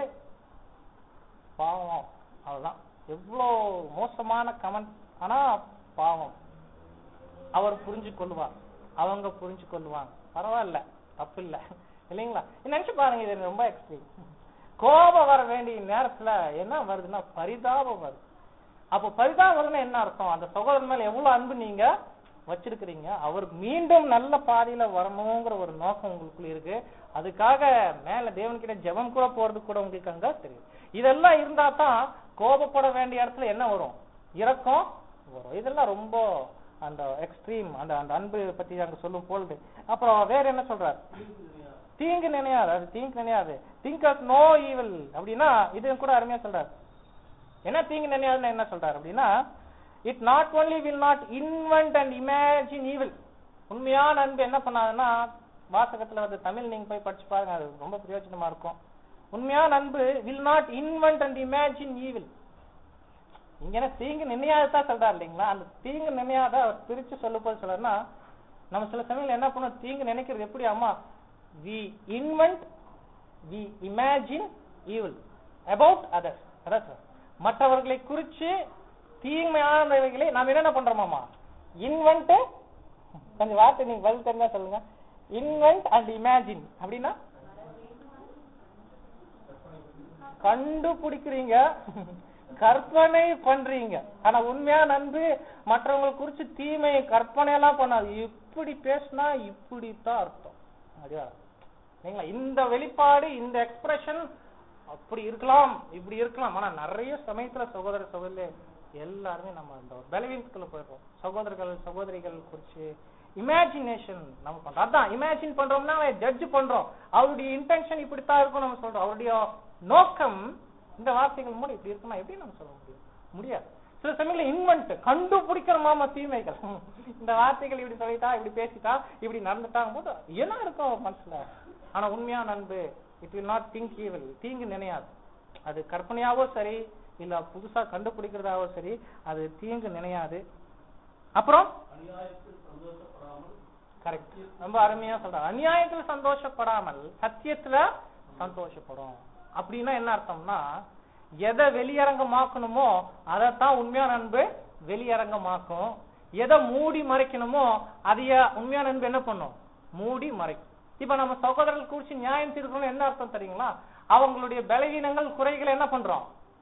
பாவம் அவ்வளவுதான் எவ்வளோ மோசமான கமெண்ட் ஆனா பாவம் அவர் புரிஞ்சு கொள்வார் அவங்க புரிஞ்சு கொள்வாங்க பரவாயில்ல தப்பு இல்ல இல்லைங்களா நினைச்சு பாருங்க இது ரொம்ப எக்ஸ்ட்ரீம் கோபம் வர வேண்டிய நேரத்துல என்ன வருதுன்னா பரிதாபம் வருது அப்போ பரிதாபம் வருதுன்னா என்ன அர்த்தம் அந்த சகோதரன் மேல எவ்வளவு அன்பு நீங்க வச்சிருக்கிறீங்க அவருக்கு மீண்டும் நல்ல பாதையில வரணுங்கிற ஒரு நோக்கம் உங்களுக்குள்ள இருக்கு அதுக்காக மேல தேவன்கிட்ட ஜெபம் கூட போறது கூட உங்களுக்கு அங்க தெரியும் இதெல்லாம் இருந்தா தான் கோபப்பட வேண்டிய இடத்துல என்ன வரும் இரக்கம் வரும் இதெல்லாம் ரொம்ப அந்த எக்ஸ்ட்ரீம் அந்த அந்த அன்பு பத்தி அங்க சொல்லும் பொழுது அப்புறம் வேற என்ன சொல்றாரு தீங்கு நினையாது அது தீங்கு நினையாது திங்க் ஆஃப் நோ ஈவில் அப்படின்னா இது கூட அருமையா சொல்றாரு என்ன தீங்கு நினையாதுன்னு என்ன சொல்றாரு அப்படின்னா it not only will not invent and imagine evil உண்மையான அன்பு என்ன பண்ணாதுன்னா வாசகத்துல வந்து தமிழ் நீங்க போய் படிச்சு பாருங்க அது ரொம்ப பிரயோஜனமா இருக்கும் உண்மையான அன்பு will not invent and imagine evil இங்க என்ன தீங்கு நினையாதான் சொல்றாரு இல்லைங்களா அந்த தீங்கு நினையாத அவர் பிரிச்சு சொல்லும் போது சொல்றாருன்னா நம்ம சில சமயம் என்ன பண்ணோம் தீங்கு நினைக்கிறது எப்படி அம்மா we invent we imagine evil about others அதான் சார் மற்றவர்களை குறிச்சு தீமையானவைகளை நாம் என்னென்ன பண்றோமாமா இன்வென்ட் கொஞ்சம் வார்த்தை நீங்க பதில் தெரிஞ்சா சொல்லுங்க இன்வென்ட் அண்ட் இமேஜின் அப்படின்னா கண்டுபிடிக்கிறீங்க கற்பனை பண்றீங்க ஆனா உண்மையான அன்பு மற்றவங்களை குறிச்சு தீமை கற்பனை எல்லாம் பண்ணாது இப்படி பேசினா இப்படித்தான் அர்த்தம் அப்படியா சரிங்களா இந்த வெளிப்பாடு இந்த எக்ஸ்பிரஷன் அப்படி இருக்கலாம் இப்படி இருக்கலாம் ஆனா நிறைய சமயத்துல சகோதர சகோதரி எல்லாருமே நம்ம அந்த பலவீனத்துக்குள்ள போயிடுறோம் சகோதரர்கள் சகோதரிகள் குறிச்சு இமேஜினேஷன் நம்ம பண்றோம் அதான் இமேஜின் பண்றோம்னா ஜட்ஜ் பண்றோம் அவருடைய இன்டென்ஷன் இப்படித்தான் இருக்கும் நம்ம சொல்றோம் அவருடைய நோக்கம் இந்த வார்த்தைகள் மூலம் இப்படி இருக்குமா எப்படி நம்ம சொல்ல முடியும் முடியாது சில சமயங்கள இன்வென்ட் கண்டுபிடிக்கிற மாமா தீமைகள் இந்த வார்த்தைகள் இப்படி சொல்லிட்டா இப்படி பேசிட்டா இப்படி நடந்துட்டாங்க போது என்ன இருக்கும் அவர் மனசுல ஆனா உண்மையான அன்பு it will not think evil தீங்கு நினையாது அது கற்பனையாவோ சரி இல்ல புதுசா கண்டுபிடிக்கிறதாவோ சரி அது தீங்கு நினையாது அப்புறம் கரெக்ட் ரொம்ப அருமையா சொல்றாங்க அநியாயத்தில் சந்தோஷப்படாமல் சத்தியத்துல சந்தோஷப்படும் அப்படின்னா என்ன அர்த்தம்னா எதை வெளியரங்கமாக்கணுமோ அதைத்தான் உண்மையான அன்பு வெளியரங்கமாக்கும் எதை மூடி மறைக்கணுமோ அதைய உண்மையான அன்பு என்ன பண்ணும் மூடி மறைக்கும் இப்ப நம்ம சகோதரர்கள் குறிச்சு நியாயம் தீர்க்கணும் என்ன அர்த்தம் தெரியுங்களா அவங்களுடைய பலவீனங்கள் குறைகளை என்ன பண்றோம்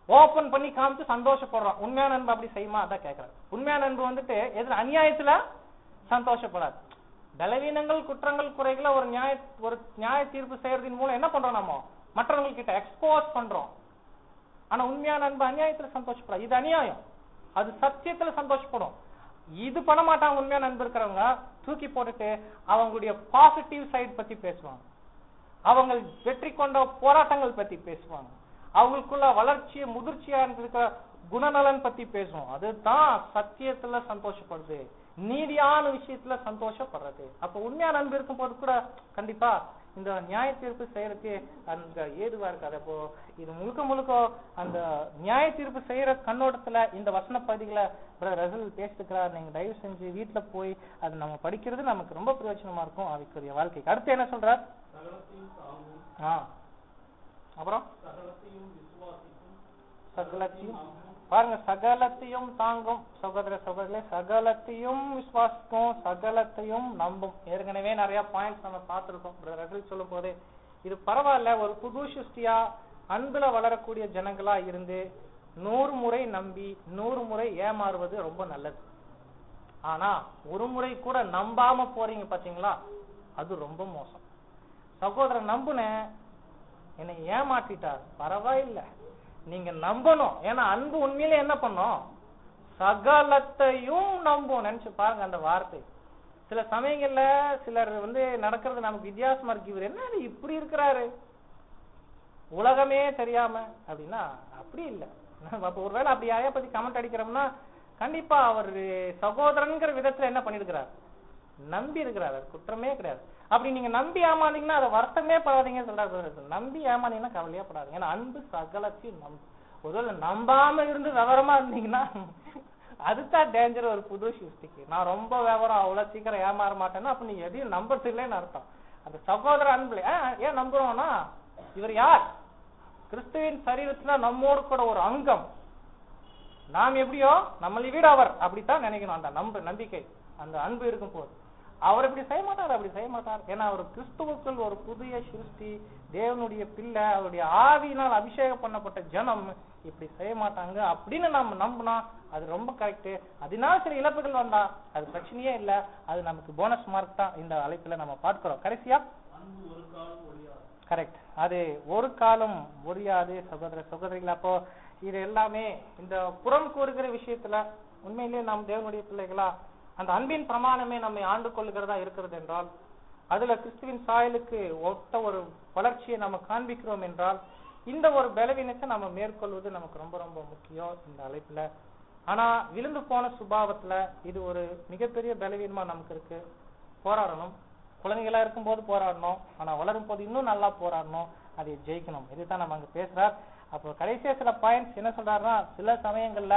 ஓபன் பண்ணி காமிச்சு சந்தோஷப்படுறோம் உண்மையான அன்பு அப்படி செய்யுமா அதான் கேட்கறேன் உண்மையான அன்பு வந்துட்டு எதுல அநியாயத்துல சந்தோஷப்படாது பலவீனங்கள் குற்றங்கள் குறைகளை ஒரு நியாய ஒரு நியாய தீர்ப்பு செய்யறதின் மூலம் என்ன பண்றோம் நம்ம மற்றவங்க கிட்ட எக்ஸ்போஸ் பண்றோம் ஆனா உண்மையான அன்பு அநியாயத்துல சந்தோஷப்படாது இது அநியாயம் அது சத்தியத்துல சந்தோஷப்படும் இது பண்ண மாட்டாங்க உண்மையான அன்பு இருக்கிறவங்க தூக்கி போட்டுட்டு அவங்களுடைய பாசிட்டிவ் சைடு பத்தி பேசுவாங்க அவங்க வெற்றி கொண்ட போராட்டங்கள் பத்தி பேசுவாங்க அவங்களுக்குள்ள வளர்ச்சி முதிர்ச்சியா இருக்கிற குணநலன் பத்தி பேசுவோம் அதுதான் சத்தியத்துல சந்தோஷப்படுது நீதியான விஷயத்துல சந்தோஷப்படுறது அப்ப உண்மையான அன்பு இருக்கும்போது கூட கண்டிப்பா இந்த நியாய தீர்ப்பு செய்யறதுக்கு அந்த ஏதுவா இருக்காது அப்போ இது முழுக்க முழுக்க அந்த நியாய தீர்ப்பு செய்யற கண்ணோட்டத்துல இந்த வசன பகுதிகளை ரசல் பேசிருக்கிறார் நீங்க தயவு செஞ்சு வீட்டுல போய் அது நம்ம படிக்கிறது நமக்கு ரொம்ப பிரயோஜனமா இருக்கும் ஆவிக்குரிய வாழ்க்கைக்கு அடுத்து என்ன சொல்றார் சகலத்தையும் தாங்கும் ஆ அப்புறம் சகலத்தையும் விசுவாசிக்கும் சகலத்தையும் பாருங்க சகலத்தையும் தாங்கும் சகோதர சகோதரர்களே சகலத்தையும் விசுவாசிக்கும் சகலத்தையும் நம்பும் ஏற்கனவே நிறைய பாயிண்ட்ஸ் நம்ம பார்த்திருக்கோம் ரசல் சொல்லும் போதே இது பரவாயில்ல ஒரு புது சிருஷ்டியா அன்புல வளரக்கூடிய ஜனங்களா இருந்து நூறு முறை நம்பி நூறு முறை ஏமாறுவது ரொம்ப நல்லது ஆனா ஒரு முறை கூட நம்பாம போறீங்க பாத்தீங்களா அது ரொம்ப மோசம் சகோதரன் நம்புனேன் என்னை ஏமாற்றிட்டார் பரவாயில்ல நீங்க நம்பணும் ஏன்னா அன்பு உண்மையிலே என்ன பண்ணும் சகலத்தையும் நம்பும் நினைச்சு பாருங்க அந்த வார்த்தை சில சமயங்கள்ல சிலர் வந்து நடக்கிறது நமக்கு வித்தியாசமா இருக்கு இவர் என்ன இது இப்படி இருக்கிறாரு உலகமே தெரியாம அப்படின்னா அப்படி இல்ல அப்ப ஒருவேளை அப்படி யாரையா பத்தி கமெண்ட் அடிக்கிறோம்னா கண்டிப்பா அவர் சகோதரன்கிற விதத்துல என்ன பண்ணிருக்கிறார் நம்பி இருக்கிறார் அது குற்றமே கிடையாது அப்படி நீங்க நம்பி ஏமாந்தீங்கன்னா அதை வருத்தமே படாதீங்கன்னு சொல்றாரு நம்பி ஏமாந்தீங்கன்னா கவலையே படாதீங்க ஏன்னா அன்பு சகலத்தையும் நம்பு ஒருவேளை நம்பாம இருந்து விவரமா இருந்தீங்கன்னா அதுதான் டேஞ்சர் ஒரு புது சிருஷ்டிக்கு நான் ரொம்ப விவரம் அவ்வளவு சீக்கிரம் ஏமாற மாட்டேன்னா அப்ப நீ எதையும் நம்புறது இல்லைன்னு அர்த்தம் அந்த சகோதர அன்புல ஏன் ஏன் நம்புறோம்னா இவர் யார் கிறிஸ்துவின் சரீரத்துல நம்மோடு கூட ஒரு அங்கம் நாம் எப்படியோ நம்மளை விட அவர் அப்படித்தான் நினைக்கணும் அந்த நம்ப நம்பிக்கை அந்த அன்பு இருக்கும் போது அவர் இப்படி செய்ய மாட்டார் அப்படி செய்ய மாட்டார் ஏன்னா அவர் கிறிஸ்துவுக்குள் ஒரு புதிய சிருஷ்டி தேவனுடைய பிள்ளை அவருடைய ஆவியினால் அபிஷேகம் பண்ணப்பட்ட ஜனம் இப்படி செய்ய மாட்டாங்க அப்படின்னு நம்ம நம்பினா அது ரொம்ப கரெக்ட் அதனால சில இழப்புகள் வந்தா அது பிரச்சனையே இல்ல அது நமக்கு போனஸ் மார்க் தான் இந்த அழைப்புல நம்ம பார்க்கிறோம் கடைசியா அன்பு ஒரு காலம் ஒழியாது கரெக்ட் அது ஒரு காலம் முடியாது சகோதர சகோதரிகள் அப்போ இது எல்லாமே இந்த புறம் கூறுகிற விஷயத்துல உண்மையிலேயே நாம் தேவனுடைய பிள்ளைகளா அந்த அன்பின் பிரமாணமே நம்மை ஆண்டு கொள்ளுகிறதா இருக்கிறது என்றால் அதுல கிறிஸ்துவின் சாயலுக்கு ஒத்த ஒரு வளர்ச்சியை நம்ம காண்பிக்கிறோம் என்றால் இந்த ஒரு பலவீனத்தை நம்ம மேற்கொள்வது நமக்கு ரொம்ப ரொம்ப முக்கியம் இந்த அழைப்புல ஆனா விழுந்து போன சுபாவத்துல இது ஒரு மிகப்பெரிய பலவீனமா நமக்கு இருக்கு போராடணும் குழந்தைகளா இருக்கும்போது போராடணும் ஆனா வளரும் போது இன்னும் நல்லா போராடணும் அதை ஜெயிக்கணும் இதுதான் நம்ம அங்க பேசுறார் அப்போ கடைசியா சில பாயிண்ட்ஸ் என்ன சொல்றாருன்னா சில சமயங்கள்ல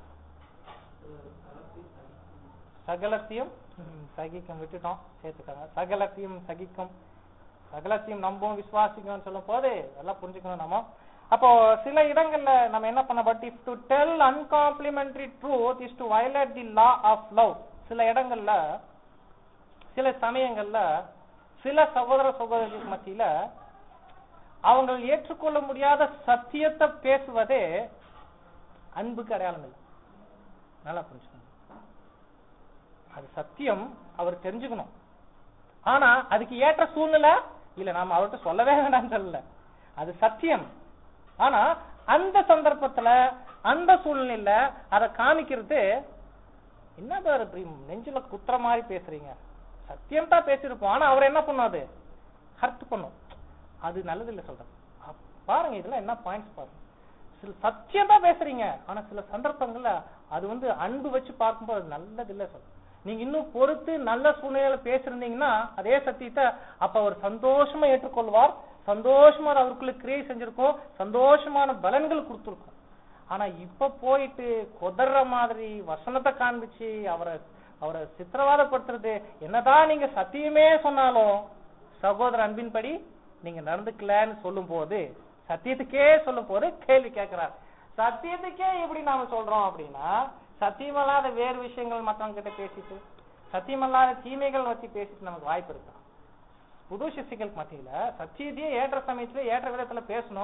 சகலத்தையும் ம், சகிக்கும் விட்டுட்டோம் சேர்த்துக்காங்க சகலத்தையும் சகிக்கும் சகலத்தையும் நம்பும் விசுவாசிக்கும் சொல்லும் போது எல்லாம் புரிஞ்சுக்கணும் நம்ம அப்போ சில இடங்கள்ல நம்ம என்ன பண்ண but if to tell uncomplimentary truth is to violate the law of love சில இடங்கள்ல சில சமயங்கள்ல சில சகோதர சகோதரிகளுக்கு மத்தியில அவங்க ஏற்றுக்கொள்ள முடியாத சத்தியத்தை பேசுவதே அன்புக்கு அடையாளம் இல்லை நல்லா புரிஞ்சுக்கணும் அது சத்தியம் அவர் தெரிஞ்சுக்கணும் ஆனா அதுக்கு ஏற்ற சூழ்நிலை இல்ல நாம அவர்கிட்ட சொல்லவே வேண்டாம்னு சொல்லல அது சத்தியம் ஆனா அந்த சந்தர்ப்பத்துல அந்த சூழ்நிலையில அதை காமிக்கிறது என்ன பாரு இப்படி நெஞ்சில குத்துற மாதிரி பேசுறீங்க சத்தியம் தான் பேசியிருப்போம் ஆனா அவர் என்ன பண்ணும் அது ஹர்ட் பண்ணும் அது நல்லது இல்ல சொல்றேன் அப்~ பாருங்க இதெல்லாம் என்ன பாயிண்ட்ஸ் பாருங்க சில சத்தியம் தான் பேசுறீங்க ஆனா சில சந்தர்ப்பங்கள்ல அது வந்து அன்பு வச்சு பார்க்கும்போது அது நல்லது இல்ல சொல்றேன் நீங்க இன்னும் பொறுத்து நல்ல சூழ்நிலையில பேசிருந்தீங்கன்னா அதே சத்தியத்தை அப்ப அவர் சந்தோஷமா ஏற்றுக்கொள்வார் சந்தோஷமா அது அவருக்குள்ள கிரியை செஞ்சிருக்கும் சந்தோஷமான பலன்கள் கொடுத்திருக்கும் ஆனா இப்ப போயிட்டு கொதற மாதிரி வசனத்தை காண்பிச்சு அவரை அவரை சித்திரவாதப்படுத்துறது என்னதான் நீங்க சத்தியமே சொன்னாலும் சகோதர அன்பின்படி நீங்க நடந்துக்கலன்னு சொல்லும் போது சத்தியத்துக்கே சொல்லும் போது கேள்வி கேட்கிறார் சத்தியத்துக்கே எப்படி நாம சொல்றோம் அப்படின்னா சத்தியமல்லாத வேறு விஷயங்கள் மத்தவங்க கிட்ட பேசிட்டு சத்தியமல்லாத தீமைகள் வச்சு பேசிட்டு நமக்கு வாய்ப்பு இருக்கா புது சிசிகளுக்கு மத்தியில சத்தியத்தையே ஏற்ற சமயத்துல ஏற்ற விதத்துல பேசணும்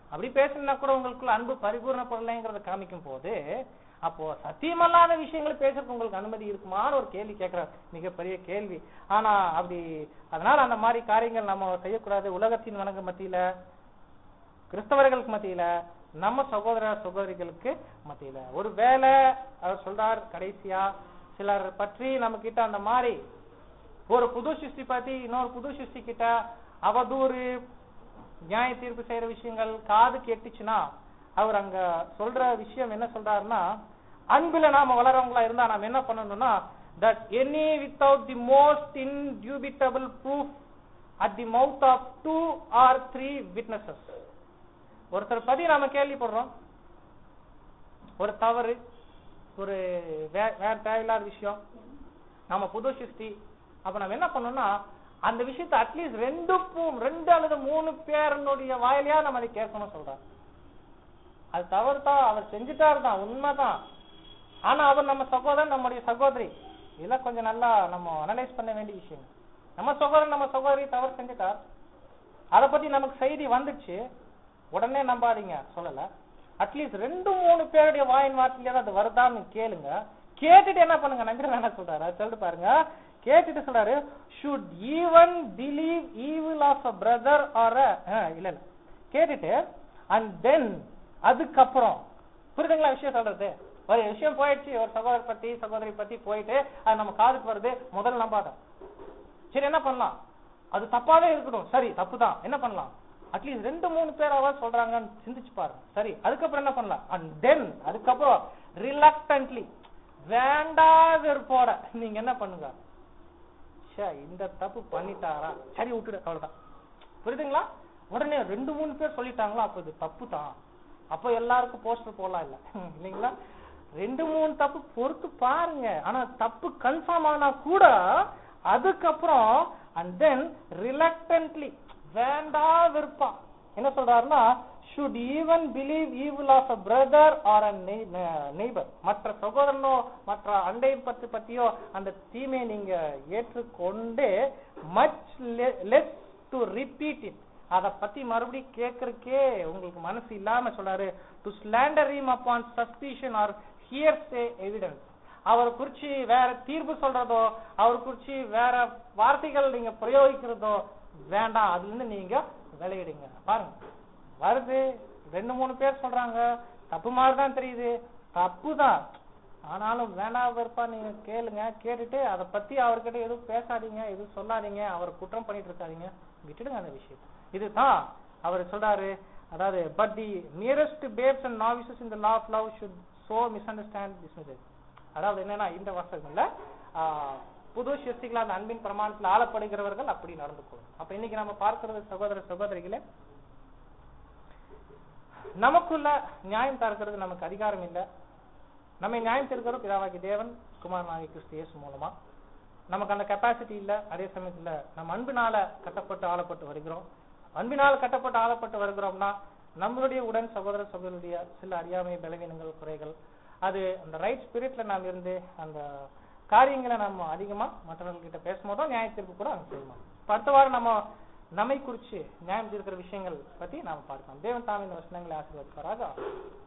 அப்படி பேசினா கூட உங்களுக்குள்ள அன்பு பரிபூர்ணப்படலைங்கிறத காமிக்கும் போது அப்போ சத்தியமல்லாத விஷயங்களை பேசுறதுக்கு உங்களுக்கு அனுமதி இருக்குமான்னு ஒரு கேள்வி கேட்கிறார் மிகப்பெரிய கேள்வி ஆனா அப்படி அதனால அந்த மாதிரி காரியங்கள் நம்ம செய்யக்கூடாது உலகத்தின் வணங்க மத்தியில கிறிஸ்தவர்களுக்கு மத்தியில நம்ம சகோதர சகோதரிகளுக்கு மத்தியில ஒரு வேளை அவர் சொல்றார் கடைசியா சிலர் பற்றி நம்ம கிட்ட அந்த மாதிரி ஒரு புது சிருஷ்டி பத்தி இன்னொரு புது சிருஷ்டி கிட்ட அவதூறு நியாய தீர்ப்பு செய்யற விஷயங்கள் காது கேட்டுச்சுன்னா அவர் அங்க சொல்ற விஷயம் என்ன சொல்றாருன்னா அன்புல நாம வளரவங்களா இருந்தா நாம என்ன பண்ணணும்னா that any without the most indubitable proof at the mouth of two or three witnesses ஒருத்தர் பத்தி நாம கேள்விப்படுறோம் ஒரு தவறு ஒரு வே- வேற தேவையில்லாத விஷயம் நம்ம புது சிருஷ்டி அப்ப நம்ம என்ன பண்ணோம்னா அந்த விஷயத்தை அட்லீஸ்ட் ரெண்டு பூ- ரெண்டு அல்லது மூணு பேரனுடைய வாயிலையா நம்ம அதை கேட்கணும் சொல்றார் அது தவறு தான் அவர் செஞ்சுட்டாரு தான் உண்மைதான் ஆனா அவர் நம்ம சகோதரன் நம்முடைய சகோதரி இதெல்லாம் கொஞ்சம் நல்லா நம்ம அனலைஸ் பண்ண வேண்டிய விஷயம் நம்ம சகோதரன் நம்ம சகோதரி தவறு செஞ்சுட்டார் அதை பத்தி நமக்கு செய்தி வந்துச்சு உடனே நம்பாதீங்க சொல்லல அட்லீஸ்ட் ரெண்டு மூணு பேருடைய வாயின் வார்த்தையில அது வருதான்னு கேளுங்க கேட்டுட்டு என்ன பண்ணுங்க நம்பிக்கை என்ன சொல்றாரு அது சொல்லிட்டு பாருங்க கேட்டுட்டு சொல்றாரு should even believe evil of a brother or இல்ல இல்ல கேட்டுட்டு அண்ட் தென் அதுக்கப்புறம் புரியுதுங்களா விஷயம் சொல்றது ஒரு விஷயம் போயிடுச்சு ஒரு சகோதரர் பத்தி சகோதரி பத்தி போயிட்டு அது நம்ம காதுக்கு வருது முதல்ல நம்பாதான் சரி என்ன பண்ணலாம் அது தப்பாவே இருக்கட்டும் சரி தப்பு தான் என்ன பண்ணலாம் அட்லீஸ்ட் ரெண்டு மூணு பேராவது சொல்றாங்கன்னு சிந்திச்சு பாருங்க சரி அதுக்கப்புறம் என்ன பண்ணலாம் அண்ட் தென் அதுக்கப்புறம் ரிலக்டன்ட்லி வேண்டாத இருப்போட நீங்க என்ன பண்ணுங்க ச்சே இந்த தப்பு பண்ணிட்டாரா சரி விட்டுடு அவ்வளவுதான் புரியுதுங்களா உடனே ரெண்டு மூணு பேர் சொல்லிட்டாங்களா அப்ப இது தப்பு தான் அப்ப எல்லாருக்கும் போஸ்டர் போடலாம் இல்ல இல்லைங்களா ரெண்டு மூணு தப்பு பொறுத்து பாருங்க ஆனா தப்பு கன்ஃபார்ம் ஆனா கூட அதுக்கப்புறம் அண்ட் தென் ரிலக்டன்ட்லி வேண்டா விருப்பம் என்ன சொல்றாருன்னா should even believe evil of a brother or a neighbour மற்ற சகோதரனோ மற்ற அண்டை பற்றி பற்றியோ அந்த தீமையை நீங்க ஏற்றுக்கொண்டு much less to repeat it அத பத்தி மறுபடியும் கேட்கறக்கே உங்களுக்கு மனசு இல்லாம சொல்றாரு to slander him upon suspicion or hearsay evidence அவர் குறிச்சு வேற தீர்ப்பு சொல்றதோ அவர் குறிச்சு வேற வார்த்தைகள் நீங்க பிரயோகிக்கிறதோ வேண்டாம் அதுல இருந்து நீங்க விளையிடுங்க பாருங்க வருது ரெண்டு மூணு பேர் சொல்றாங்க தப்பு மாதிரி தான் தெரியுது தப்பு தான் ஆனாலும் வேண்டாம் வெறுப்பா நீங்க கேளுங்க கேட்டுட்டு அதை பத்தி அவர்கிட்ட எதுவும் பேசாதீங்க எதுவும் சொல்லாதீங்க அவர் குற்றம் பண்ணிட்டு இருக்காதீங்க விட்டுடுங்க அந்த விஷயம் இதுதான் அவர் சொல்றாரு அதாவது but the nearest babes and novices in the law of love should so misunderstand this message அதாவது என்னன்னா இந்த வாசகங்கள்ல ஆஹ், புது சிருஷ்டிகள் அந்த அன்பின் பிரமாணத்தில் ஆளப்படுகிறவர்கள் அப்படி நடந்து கொள்ளும் அப்ப இன்னைக்கு நம்ம பார்க்கிறது சகோதர சகோதரிகளே நமக்குள்ள நியாயம் தருகிறது நமக்கு அதிகாரம் இல்லை நம்மை நியாயம் தருகிறோம் பிதாவாகி தேவன் குமாரனாகி கிறிஸ்து இயேசு மூலமா நமக்கு அந்த கெப்பாசிட்டி இல்ல அதே சமயத்துல நம்ம அன்பினால கட்டப்பட்டு ஆளப்பட்டு வருகிறோம் அன்பினால் கட்டப்பட்டு ஆளப்பட்டு வருகிறோம்னா நம்மளுடைய உடன் சகோதர சகோதரியுடைய சில அறியாமை பலவீனங்கள் குறைகள் அது அந்த ரைட் ஸ்பிரிட்ல நாம் இருந்து அந்த காரியங்களை நம்ம அதிகமா மற்றவங்ககிட்ட பேசும்போதும் நியாய தீர்ப்பு கூட அங்க செய்யணும் இப்ப அடுத்த வாரம் நம்ம நம்மை குறிச்சு நியாயம் தீர்க்கிற விஷயங்கள் பத்தி நாம பார்க்கலாம் தேவன் தாம் இந்த வசனங்களை ஆசீர்வதிப்பாராக